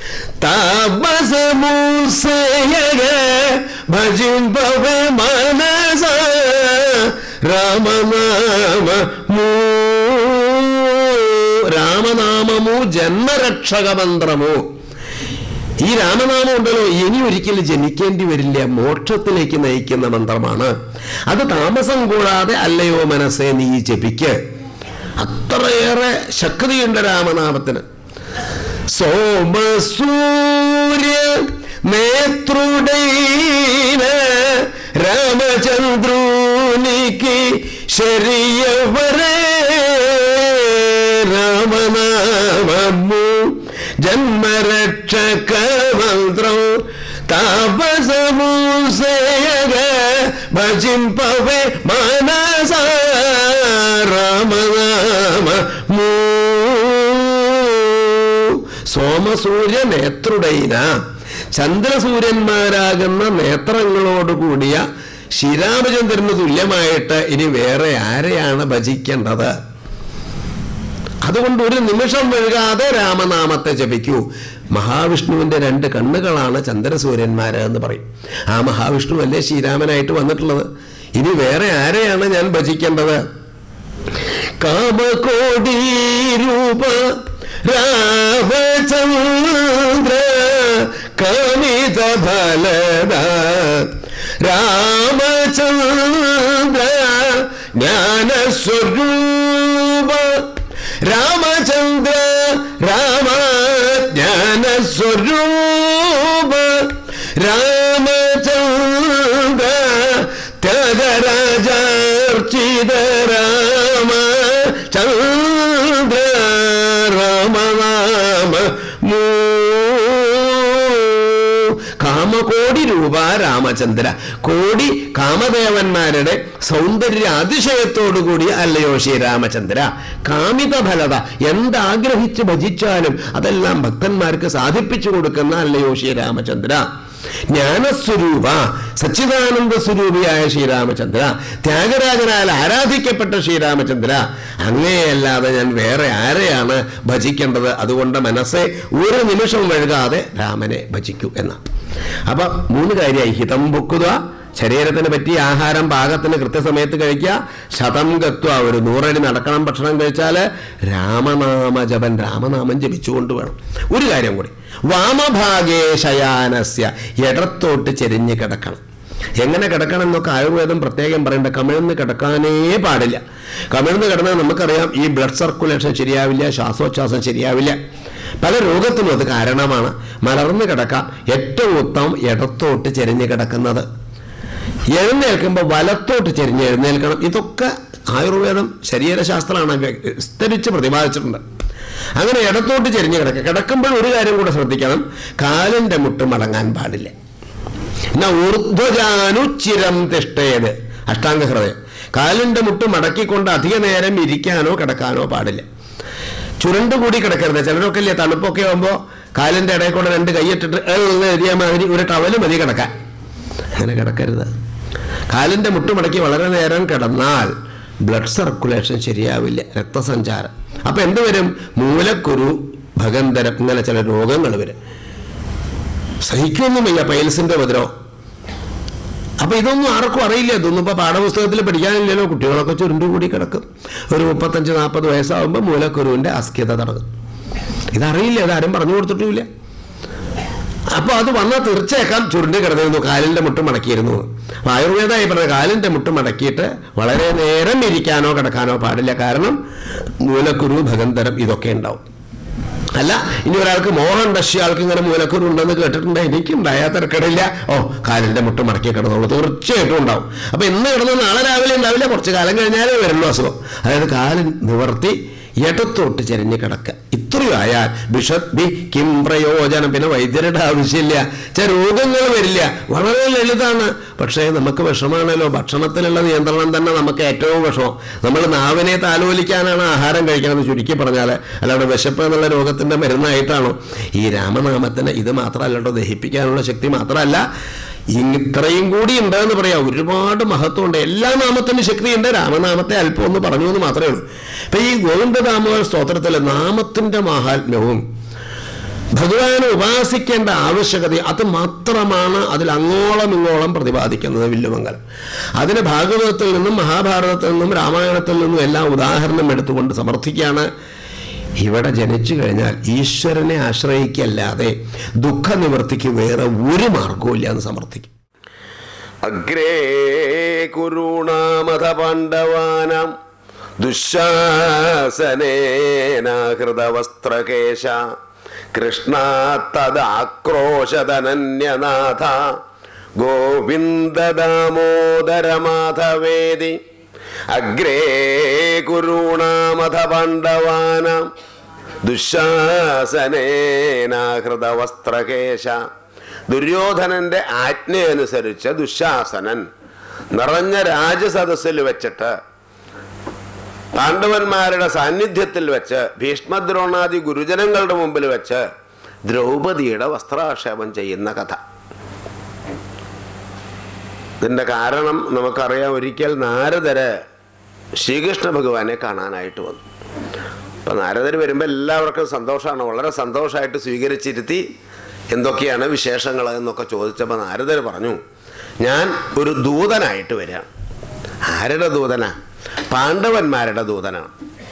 താപസമൂസയക ഭജിമ്പവ മനസ രാമനാമമൂ രാമനാമമു ജന്മരക്ഷക മന്ത്രമോ ഈ രാമനാമം ഉണ്ടല്ലോ ഇനി ഒരിക്കലും ജനിക്കേണ്ടി വരില്ല മോക്ഷത്തിലേക്ക് നയിക്കുന്ന മന്ത്രമാണ് അത് താമസം കൂടാതെ അല്ലയോ മനസ്സേ നീ ജപിക്ക് അത്രയേറെ ശക്തിയുണ്ട് രാമനാമത്തിന് സോമസൂര്യ നേത്രുടൈന രാമചന്ദ്രൂനിക്ക് ശരിയവരേ രാമനാമു ജന്മരക്ഷക മന്ത്രം താപസമൂസേക ഭജിമ്പവേ മനസ രാമനാമ മൂ സോമസൂര്യ നേത്രുടൈന ചന്ദ്രസൂര്യന്മാരാകുന്ന നേത്രങ്ങളോട് കൂടിയ ശ്രീരാമചന്ദ്രന് തുല്യമായിട്ട് ഇനി വേറെ ആരെയാണ് ഭജിക്കേണ്ടത് അതുകൊണ്ട് ഒരു നിമിഷം വഴുകാതെ രാമനാമത്തെ ജപിക്കൂ മഹാവിഷ്ണുവിന്റെ രണ്ട് കണ്ണുകളാണ് ചന്ദ്രസൂര്യന്മാര് എന്ന് പറയും ആ മഹാവിഷ്ണു അല്ലേ ശ്രീരാമനായിട്ട് വന്നിട്ടുള്ളത് ഇനി വേറെ ആരെയാണ് ഞാൻ ഭജിക്കേണ്ടത് കാമകോടി രൂപ രാമചന്ദ്ര കവിത ഫലദ രാമചന്ദ്ര ജ്ഞാനസ്വരൂപ രാമചന്ദ്ര രാമ ജ്ഞാനസ്വരൂപ രാമചന്ദ്ര ത്യാഗരാജാർച്ചിത രാമ ചന്ദ്ര രാമനാമ മൂ കാമകോടി രൂപ രാമചന്ദ്ര കോടി കാമദേവന്മാരുടെ സൗന്ദര്യ അതിശയത്തോടു കൂടി അല്ലയോ ശ്രീരാമചന്ദ്ര കാമിത ഫലത എന്താഗ്രഹിച്ച് ഭജിച്ചാലും അതെല്ലാം ഭക്തന്മാർക്ക് സാധിപ്പിച്ചു കൊടുക്കുന്ന അല്ലയോ ശ്രീരാമചന്ദ്ര ജ്ഞാനസ്വരൂപ സച്ചിദാനന്ദ സ്വരൂപിയായ ശ്രീരാമചന്ദ്ര ത്യാഗരാജനാൽ ആരാധിക്കപ്പെട്ട ശ്രീരാമചന്ദ്ര അങ്ങനെയല്ലാതെ ഞാൻ വേറെ ആരെയാണ് ഭജിക്കേണ്ടത് അതുകൊണ്ട് മനസ്സെ ഒരു നിമിഷം വഴുകാതെ രാമനെ ഭജിക്കൂ എന്നാണ് അപ്പൊ മൂന്ന് കാര്യമായി ഹിതം പൊക്കുക ശരീരത്തിന് പറ്റിയ ആഹാരം പാകത്തിന് കൃത്യസമയത്ത് കഴിക്കുക ശതം ഗത്വ ഒരു നൂറടി നടക്കണം ഭക്ഷണം കഴിച്ചാൽ രാമനാമ ജപൻ രാമനാമം ജപിച്ചുകൊണ്ട് വേണം ഒരു കാര്യം കൂടി വാമഭാഗേ ശയാനസ്യ ഇടത്തോട്ട് ചെരിഞ്ഞ് കിടക്കണം എങ്ങനെ കിടക്കണം എന്നൊക്കെ ആയുർവേദം പ്രത്യേകം പറയേണ്ട കമിഴ്ന്ന് കിടക്കാനേ പാടില്ല കമിഴ്ന്ന് കിടന്നാൽ നമുക്കറിയാം ഈ ബ്ലഡ് സർക്കുലേഷൻ ശരിയാവില്ല ശ്വാസോച്ഛ്വാസം ശരിയാവില്ല പല രോഗത്തിനും അത് കാരണമാണ് മലർന്ന് കിടക്കാം ഏറ്റവും ഉത്തമം ഇടത്തോട്ട് ചെരിഞ്ഞ് കിടക്കുന്നത് എഴുന്നേൽക്കുമ്പോൾ വലത്തോട്ട് ചെരിഞ്ഞ് എഴുന്നേൽക്കണം ഇതൊക്കെ ആയുർവേദം ശരീരശാസ്ത്രമാണ് വിസ്തരിച്ച് പ്രതിപാദിച്ചിട്ടുണ്ട് അങ്ങനെ ഇടത്തോട്ട് ചെരിഞ്ഞ് കിടക്കുക കിടക്കുമ്പോൾ ഒരു കാര്യം കൂടെ ശ്രദ്ധിക്കണം കാലിൻ്റെ മുട്ട് മടങ്ങാൻ പാടില്ല എന്നാ ഊർധ്വജാനുച്ചിരം തിഷ്ടേത് അഷ്ടാംഗ ഹൃദയം കാലിൻ്റെ മുട്ട് മടക്കിക്കൊണ്ട് അധിക നേരം ഇരിക്കാനോ കിടക്കാനോ പാടില്ല ചുരുണ്ടുകൂടി കിടക്കരുത് ചിലരൊക്കെ ഇല്ലേ തണുപ്പൊക്കെ ആകുമ്പോൾ കാലിൻ്റെ ഇടയിൽ കൂടെ രണ്ട് കൈയിട്ടിട്ട് എന്ന് എഴുതിയ മാതിരി ഒരു ടവല് മതി കിടക്കാൻ അങ്ങനെ കിടക്കരുത് കാലിൻ്റെ മുട്ട് മടക്കി വളരെ നേരം കിടന്നാൽ ബ്ലഡ് സർക്കുലേഷൻ ശരിയാവില്ല രക്തസഞ്ചാരം അപ്പം എന്ത് വരും മൂലക്കുരു ഭഗന്തരം ഇങ്ങനെ ചില രോഗങ്ങൾ വരും സഹിക്കൊന്നും വയ്യ പൈൽസിന്റെ ഉപദ്രവം അപ്പൊ ഇതൊന്നും ആർക്കും അറിയില്ല ഇതൊന്നും ഇപ്പൊ പാഠപുസ്തകത്തിൽ പഠിക്കാനില്ലല്ലോ കുട്ടികളൊക്കെ ചുരുണ്ടുകൂടി കിടക്കും ഒരു മുപ്പത്തഞ്ച് നാൽപ്പത് വയസ്സാകുമ്പോൾ മൂലക്കുരുവിന്റെ അസ്ക്യത തുടങ്ങും ഇതറിയില്ല ഇതാരും പറഞ്ഞു കൊടുത്തിട്ടുമില്ല അപ്പൊ അത് വന്നാൽ തീർച്ചയാക്കാം ചുരുണ്ടി കിടന്നിരുന്നു കാലിന്റെ മുട്ട് മടക്കിയിരുന്നു അപ്പൊ ആയുർവേദമായി പറഞ്ഞ കാലിന്റെ മുട്ട് മടക്കിയിട്ട് വളരെ നേരം ഇരിക്കാനോ കിടക്കാനോ പാടില്ല കാരണം മൂലക്കുരു ഭഗന്തരം ഇതൊക്കെ ഉണ്ടാവും അല്ല ഇനി ഒരാൾക്ക് മോഹം ഡഷി ആൾക്ക് ഇങ്ങനെ മൂലക്കുരു ഉണ്ടെന്ന് കേട്ടിട്ടുണ്ട് എനിക്കുണ്ടായ തിരക്കടില്ല ഓ കാലിന്റെ മുട്ട് മടക്കി കിടന്നുള്ളൂ തീർച്ചയായിട്ടും ഉണ്ടാവും അപ്പൊ ഇന്ന് കിടന്ന് നാളെ രാവിലെ ഉണ്ടാവില്ല കുറച്ച് കാലം കഴിഞ്ഞാലേ വരുള്ളൂ അസുഖം അതായത് കാലിൻ നിവർത്തി ഇടത്തോട്ട് ചെരിഞ്ഞ് കിടക്കുക ഇത്രയും ആയാൽ ബിഷപ്പ് ബി കിം പ്രയോജനം പിന്നെ വൈദ്യരുടെ ആവശ്യമില്ല ചില രോഗങ്ങൾ വരില്ല വളരെ ലളിതാണ് പക്ഷേ നമുക്ക് വിഷമാണല്ലോ ഭക്ഷണത്തിലുള്ള നിയന്ത്രണം തന്നെ നമുക്ക് ഏറ്റവും വിഷമം നമ്മൾ നാവിനെ താലോലിക്കാനാണ് ആഹാരം കഴിക്കണമെന്ന് ചുരുക്കി പറഞ്ഞാൽ അല്ലാതെ വിശപ്പ് എന്നുള്ള രോഗത്തിന്റെ മരുന്നായിട്ടാണോ ഈ രാമനാമത്തിന് ഇത് മാത്രമല്ലോ ദഹിപ്പിക്കാനുള്ള ശക്തി മാത്രമല്ല ഇത്രയും കൂടി ഉണ്ട് എന്ന് പറയാം ഒരുപാട് മഹത്വമുണ്ട് എല്ലാ നാമത്തിനും ശക്തിയുണ്ട് രാമനാമത്തെ അല്പം ഒന്ന് പറഞ്ഞു എന്ന് മാത്രമേ ഉള്ളൂ ഇപ്പൊ ഈ ഗോവിന്ദനാമ സ്തോത്രത്തിലെ നാമത്തിന്റെ മാഹാത്മ്യവും ഭഗവാനെ ഉപാസിക്കേണ്ട ആവശ്യകത അത് മാത്രമാണ് അതിൽ അങ്ങോളം ഇങ്ങോളം പ്രതിപാദിക്കുന്നത് വില്ലുമംഗലം അതിന് ഭാഗവതത്തിൽ നിന്നും മഹാഭാരതത്തിൽ നിന്നും രാമായണത്തിൽ നിന്നും എല്ലാം ഉദാഹരണം എടുത്തുകൊണ്ട് സമർത്ഥിക്കുകയാണ് ഇവിടെ ജനിച്ചു കഴിഞ്ഞാൽ ഈശ്വരനെ ആശ്രയിക്കല്ലാതെ ദുഃഖനിവൃത്തിക്ക് വേറെ ഒരു മാർഗവും ഇല്ല എന്ന് സമർത്ഥിക്കും അഗ്രേ കുരുണാമത പാണ്ഡവാനാം ദുശാസനേനാഹൃതവസ്ത്രകേശ കൃഷ്ണാത്തദാക്രോശതനന്യനാഥ ഗോവിന്ദദാമോദരമാധവേദി അഗ്രേ കുരുണാമത പാണ്ഡവാനാം ദുശാസനേനാഹൃതവസ്ത്രകേശ ദുര്യോധനന്റെ ആജ്ഞയനുസരിച്ച് ദുശാസനൻ നിറഞ്ഞ രാജസദസ്സിൽ വെച്ചിട്ട് പാണ്ഡവന്മാരുടെ സാന്നിധ്യത്തിൽ വെച്ച് ഭീഷ്മദ്രോണാദി ഗുരുജനങ്ങളുടെ മുമ്പിൽ വെച്ച് ദ്രൗപദിയുടെ വസ്ത്രാക്ഷേപം ചെയ്യുന്ന കഥ ഇതിൻ്റെ കാരണം നമുക്കറിയാം ഒരിക്കൽ നാരദര് ശ്രീകൃഷ്ണ ഭഗവാനെ കാണാനായിട്ട് വന്നു അപ്പം നാരദർ വരുമ്പോൾ എല്ലാവർക്കും സന്തോഷമാണ് വളരെ സന്തോഷമായിട്ട് സ്വീകരിച്ചിരുത്തി എന്തൊക്കെയാണ് വിശേഷങ്ങൾ എന്നൊക്കെ ചോദിച്ചപ്പോൾ നാരദർ പറഞ്ഞു ഞാൻ ഒരു ദൂതനായിട്ട് വരികയാണ് ആരുടെ ദൂതനാ പാണ്ഡവന്മാരുടെ ദൂതനാണ്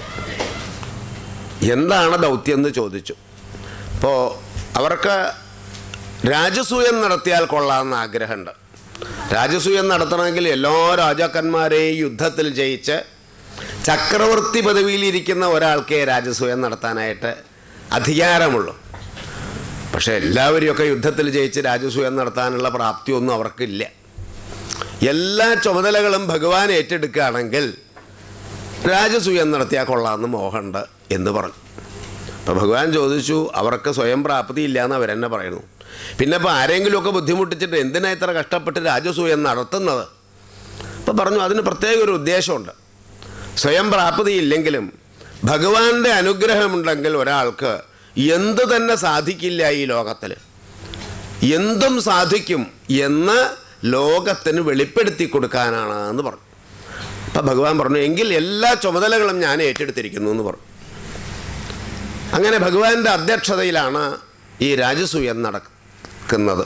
എന്താണ് ദൗത്യം എന്ന് ചോദിച്ചു അപ്പോൾ അവർക്ക് രാജസൂയം നടത്തിയാൽ കൊള്ളാമെന്ന് ആഗ്രഹമുണ്ട് രാജസൂയം നടത്തണമെങ്കിൽ എല്ലാ രാജാക്കന്മാരെയും യുദ്ധത്തിൽ ജയിച്ച് ചക്രവർത്തി പദവിയിലിരിക്കുന്ന ഒരാൾക്കേ രാജസൂയം നടത്താനായിട്ട് അധികാരമുള്ളൂ പക്ഷേ എല്ലാവരെയൊക്കെ യുദ്ധത്തിൽ ജയിച്ച് രാജസൂയം നടത്താനുള്ള പ്രാപ്തിയൊന്നും അവർക്കില്ല എല്ലാ ചുമതലകളും ഭഗവാൻ ഏറ്റെടുക്കുകയാണെങ്കിൽ രാജസൂയം നടത്തിയാൽ കൊള്ളാമെന്ന് മോഹമുണ്ട് എന്ന് പറഞ്ഞു അപ്പോൾ ഭഗവാൻ ചോദിച്ചു അവർക്ക് സ്വയം പ്രാപ്തി ഇല്ല എന്ന് അവരെന്നെ പറയുന്നു പിന്നെ ഇപ്പോൾ ആരെങ്കിലുമൊക്കെ ബുദ്ധിമുട്ടിച്ചിട്ട് എന്തിനാ ഇത്ര കഷ്ടപ്പെട്ട് രാജസൂയം നടത്തുന്നത് അപ്പോൾ പറഞ്ഞു അതിന് പ്രത്യേക ഒരു ഉദ്ദേശമുണ്ട് സ്വയം പ്രാപ്തി ഇല്ലെങ്കിലും ഭഗവാന്റെ അനുഗ്രഹമുണ്ടെങ്കിൽ ഒരാൾക്ക് എന്ത് തന്നെ സാധിക്കില്ല ഈ ലോകത്തിൽ എന്തും സാധിക്കും എന്ന് ലോകത്തിന് വെളിപ്പെടുത്തി കൊടുക്കാനാണ് എന്ന് പറഞ്ഞു അപ്പം ഭഗവാൻ പറഞ്ഞു എങ്കിൽ എല്ലാ ചുമതലകളും ഞാൻ ഏറ്റെടുത്തിരിക്കുന്നു എന്ന് പറഞ്ഞു അങ്ങനെ ഭഗവാന്റെ അധ്യക്ഷതയിലാണ് ഈ രാജസൂയം നടക്കുന്നത്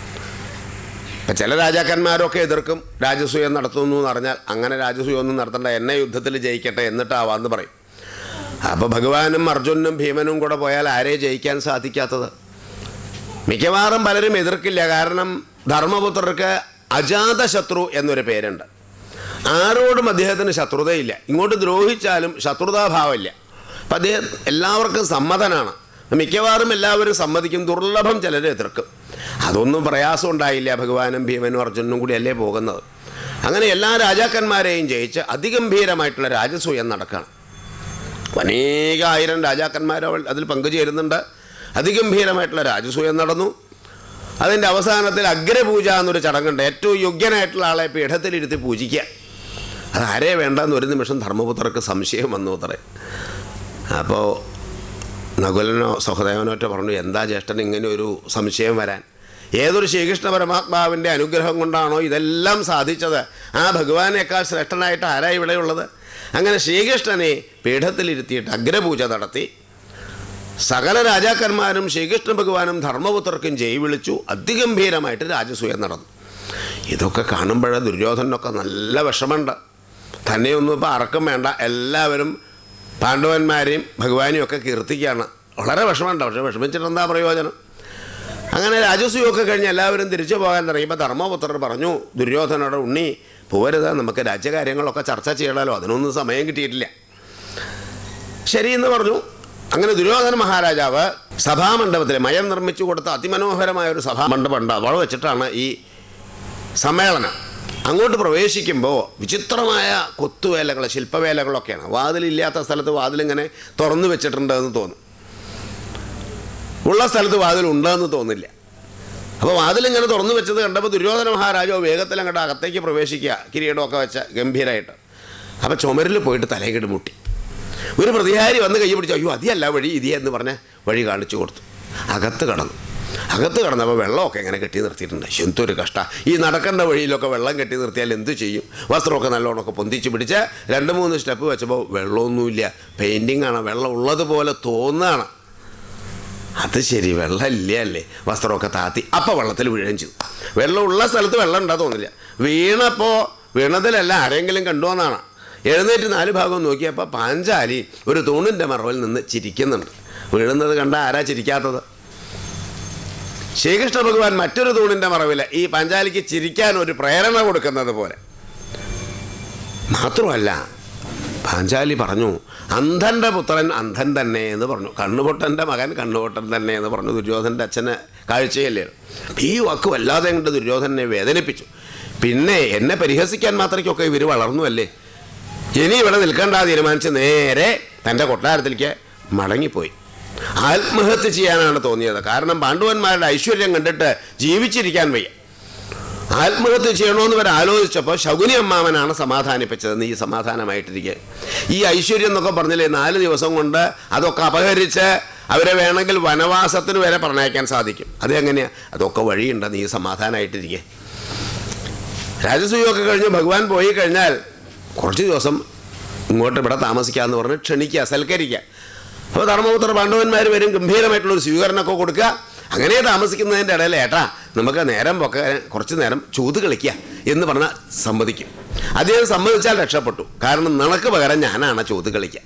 ഇപ്പം ചില രാജാക്കന്മാരൊക്കെ എതിർക്കും രാജസൂയം നടത്തുന്നു എന്ന് പറഞ്ഞാൽ അങ്ങനെ രാജസൂയം ഒന്നും നടത്തണ്ട എന്നെ യുദ്ധത്തിൽ ജയിക്കട്ടെ എന്നിട്ടാവാന്ന് പറയും അപ്പോൾ ഭഗവാനും അർജുനും ഭീമനും കൂടെ പോയാൽ ആരെ ജയിക്കാൻ സാധിക്കാത്തത് മിക്കവാറും പലരും എതിർക്കില്ല കാരണം ധർമ്മപുത്രർക്ക് അജാതശത്രു എന്നൊരു പേരുണ്ട് ആരോടും അദ്ദേഹത്തിന് ശത്രുതയില്ല ഇങ്ങോട്ട് ദ്രോഹിച്ചാലും ശത്രുതാഭാവമില്ല അപ്പം അദ്ദേഹം എല്ലാവർക്കും സമ്മതനാണ് മിക്കവാറും എല്ലാവരും സമ്മതിക്കും ദുർലഭം ചിലർ എതിർക്കും അതൊന്നും പ്രയാസം ഉണ്ടായില്ല ഭഗവാനും ഭീമനും അർജുനും കൂടി അല്ലേ പോകുന്നത് അങ്ങനെ എല്ലാ രാജാക്കന്മാരെയും ജയിച്ച് അതിഗംഭീരമായിട്ടുള്ള രാജസൂയം നടക്കുകയാണ് അനേകായിരം രാജാക്കന്മാർ അവൾ- അതിൽ പങ്കുചേരുന്നുണ്ട് അതിഗംഭീരമായിട്ടുള്ള രാജസൂയം നടന്നു അതിൻ്റെ അവസാനത്തിൽ അഗ്രപൂജ എന്നൊരു ചടങ്ങുണ്ട് ഏറ്റവും യോഗ്യനായിട്ടുള്ള ആളെ പീഠത്തിലിരുത്തി പൂജിക്കുക അത് ആരേ വേണ്ടെന്ന് ഒരു നിമിഷം ധർമ്മപുത്രർക്ക് സംശയം വന്നു അത്രേ അപ്പോൾ നകുലനോ സഹദേവനോറ്റ പറഞ്ഞു എന്താ ജ്യേഷ്ഠൻ ഇങ്ങനെ ഒരു സംശയം വരാൻ ഏതൊരു ശ്രീകൃഷ്ണ പരമാത്മാവിൻ്റെ അനുഗ്രഹം കൊണ്ടാണോ ഇതെല്ലാം സാധിച്ചത് ആ ഭഗവാനേക്കാൾ ശ്രേഷ്ഠനായിട്ട് ആരാ ഇവിടെയുള്ളത് അങ്ങനെ ശ്രീകൃഷ്ണനെ പീഠത്തിലിരുത്തിയിട്ട് അഗ്രപൂജ നടത്തി സകല രാജാക്കന്മാരും ശ്രീകൃഷ്ണ ഭഗവാനും ധർമ്മപുത്രർക്കും ജയ് വിളിച്ചു അതിഗംഭീരമായിട്ട് രാജസൂയം നടന്നു ഇതൊക്കെ കാണുമ്പോൾ ദുര്യോധനൊക്കെ നല്ല വിഷമമുണ്ട് തന്നെയൊന്നും ഇപ്പോൾ അറക്കം വേണ്ട എല്ലാവരും പാണ്ഡവന്മാരെയും ഭഗവാനെയും ഒക്കെ കീർത്തിക്കുകയാണ് വളരെ വിഷമമുണ്ട് പക്ഷേ വിഷമിച്ചിട്ട് എന്താ പ്രയോജനം അങ്ങനെ രാജസൂയമൊക്കെ കഴിഞ്ഞ് എല്ലാവരും തിരിച്ചു പോകാൻ തുടങ്ങിയപ്പോൾ ധർമ്മപുത്രർ പറഞ്ഞു ദുര്യോധനോട് ഉണ്ണി പോരുത് നമുക്ക് രാജ്യകാര്യങ്ങളൊക്കെ ചർച്ച ചെയ്യണമല്ലോ അതിനൊന്നും സമയം കിട്ടിയിട്ടില്ല ശരി എന്ന് പറഞ്ഞു അങ്ങനെ ദുര്യോധന മഹാരാജാവ് സഭാമണ്ഡപത്തിൽ മയം നിർമ്മിച്ചു കൊടുത്ത അതിമനോഹരമായ ഒരു സഭാമണ്ഡപം ഉണ്ട് അവിടെ വെച്ചിട്ടാണ് ഈ സമ്മേളനം അങ്ങോട്ട് പ്രവേശിക്കുമ്പോൾ വിചിത്രമായ കൊത്തുവേലകൾ ശില്പവേലകളൊക്കെയാണ് വാതിലില്ലാത്ത സ്ഥലത്ത് വാതിലിങ്ങനെ തുറന്നു വെച്ചിട്ടുണ്ട് എന്ന് തോന്നും ഉള്ള സ്ഥലത്ത് വാതിലുണ്ടെന്ന് തോന്നില്ല അപ്പോൾ വാതിലിങ്ങനെ തുറന്നു വെച്ചത് കണ്ടപ്പോൾ ദുര്യോധന മഹാരാജാവ് വേഗത്തിൽ അങ്ങോട്ട് അകത്തേക്ക് പ്രവേശിക്കുക കിരീടമൊക്കെ വെച്ച ഗംഭീരമായിട്ട് അപ്പോൾ ചുമരിൽ പോയിട്ട് തലയിക്കിട്ട് മുട്ടി ഒരു പ്രതിഹാരി വന്ന് കൈ പിടിച്ചു അയ്യോ അതിയല്ല വഴി ഇതേ എന്ന് പറഞ്ഞ് വഴി കാണിച്ചു കൊടുത്തു അകത്ത് കടന്നു അകത്ത് കടന്നപ്പോൾ വെള്ളമൊക്കെ ഇങ്ങനെ കെട്ടി നിർത്തിയിട്ടുണ്ട് എന്തൊരു കഷ്ട ഈ നടക്കേണ്ട വഴിയിലൊക്കെ വെള്ളം കെട്ടി നിർത്തിയാൽ എന്ത് ചെയ്യും വസ്ത്രമൊക്കെ നല്ലോണമൊക്കെ പൊന്തിച്ച് പിടിച്ച് രണ്ട് മൂന്ന് സ്റ്റെപ്പ് വെച്ചപ്പോൾ വെള്ളമൊന്നുമില്ല പെയിൻറ്റിങ് ആണ് വെള്ളം ഉള്ളതുപോലെ തോന്നുകയാണ് അത് ശരി വെള്ളം ഇല്ല അല്ലേ വസ്ത്രമൊക്കെ താത്തി അപ്പം വെള്ളത്തിൽ വീഴുകയും ചെയ്തു വെള്ളം ഉള്ള സ്ഥലത്ത് വെള്ളം ഉണ്ടാ തോന്നില്ല വീണപ്പോൾ വീണതിലല്ല ആരെങ്കിലും കണ്ടുവന്നാണ് എഴുന്നേറ്റ് നാല് ഭാഗം നോക്കിയപ്പോൾ പാഞ്ചാലി ഒരു തൂണിൻ്റെ മറവിൽ നിന്ന് ചിരിക്കുന്നുണ്ട് വീഴുന്നത് കണ്ട ആരാ ചിരിക്കാത്തത് ശ്രീകൃഷ്ണ ഭഗവാൻ മറ്റൊരു തൂണിൻ്റെ മറവിൽ ഈ പാഞ്ചാലിക്ക് ചിരിക്കാൻ ഒരു പ്രേരണ കൊടുക്കുന്നത് പോലെ മാത്രമല്ല പാഞ്ചാലി പറഞ്ഞു അന്ധൻ്റെ പുത്രൻ അന്ധൻ തന്നെ എന്ന് പറഞ്ഞു കണ്ണുപൊട്ടൻ്റെ മകൻ കണ്ണുപൊട്ടൻ തന്നെ എന്ന് പറഞ്ഞു ദുര്യോധൻ്റെ അച്ഛന് കാഴ്ചയല്ലേ ഈ വാക്ക് വല്ലാതെ കണ്ട് ദുര്യോധനെ വേദനിപ്പിച്ചു പിന്നെ എന്നെ പരിഹസിക്കാൻ മാത്രയ്ക്കൊക്കെ ഇവർ വളർന്നു അല്ലേ ഇനി ഇവിടെ നിൽക്കേണ്ട തീരുമാനിച്ച് നേരെ തൻ്റെ കൊട്ടാരത്തിലേക്ക് മടങ്ങിപ്പോയി ആത്മഹത്യ ചെയ്യാനാണ് തോന്നിയത് കാരണം പാണ്ഡവന്മാരുടെ ഐശ്വര്യം കണ്ടിട്ട് ജീവിച്ചിരിക്കാൻ വയ്യ ആത്മഹത്യ ചെയ്യണമെന്ന് വരെ ആലോചിച്ചപ്പോൾ ശകുനി അമ്മാവനാണ് സമാധാനിപ്പിച്ചത് നീ സമാധാനമായിട്ടിരിക്കുക ഈ ഐശ്വര്യം എന്നൊക്കെ പറഞ്ഞില്ലേ നാല് ദിവസം കൊണ്ട് അതൊക്കെ അപഹരിച്ച് അവരെ വേണമെങ്കിൽ വനവാസത്തിന് വരെ പറഞ്ഞയക്കാൻ സാധിക്കും അതെങ്ങനെയാ അതൊക്കെ വഴിയുണ്ട് നീ സമാധാനമായിട്ടിരിക്കുക രാജസൂയമൊക്കെ കഴിഞ്ഞ് ഭഗവാൻ പോയി കഴിഞ്ഞാൽ കുറച്ച് ദിവസം ഇങ്ങോട്ട് ഇവിടെ താമസിക്കാമെന്ന് പറഞ്ഞ് ക്ഷണിക്കുക സൽക്കരിക്കുക അപ്പോൾ ധർമ്മപുത്ര പാണ്ഡവന്മാർ വരും ഗംഭീരമായിട്ടുള്ളൊരു സ്വീകരണമൊക്കെ കൊടുക്കുക അങ്ങനെ താമസിക്കുന്നതിൻ്റെ ഇടയിൽ ഏട്ടാ നമുക്ക് നേരം പൊക്കെ കുറച്ച് നേരം ചൂത് കളിക്കുക എന്ന് പറഞ്ഞാൽ സമ്മതിക്കും അദ്ദേഹം സമ്മതിച്ചാൽ രക്ഷപ്പെട്ടു കാരണം നിനക്ക് പകരം ഞാനാണ് ചൂത് കളിക്കുക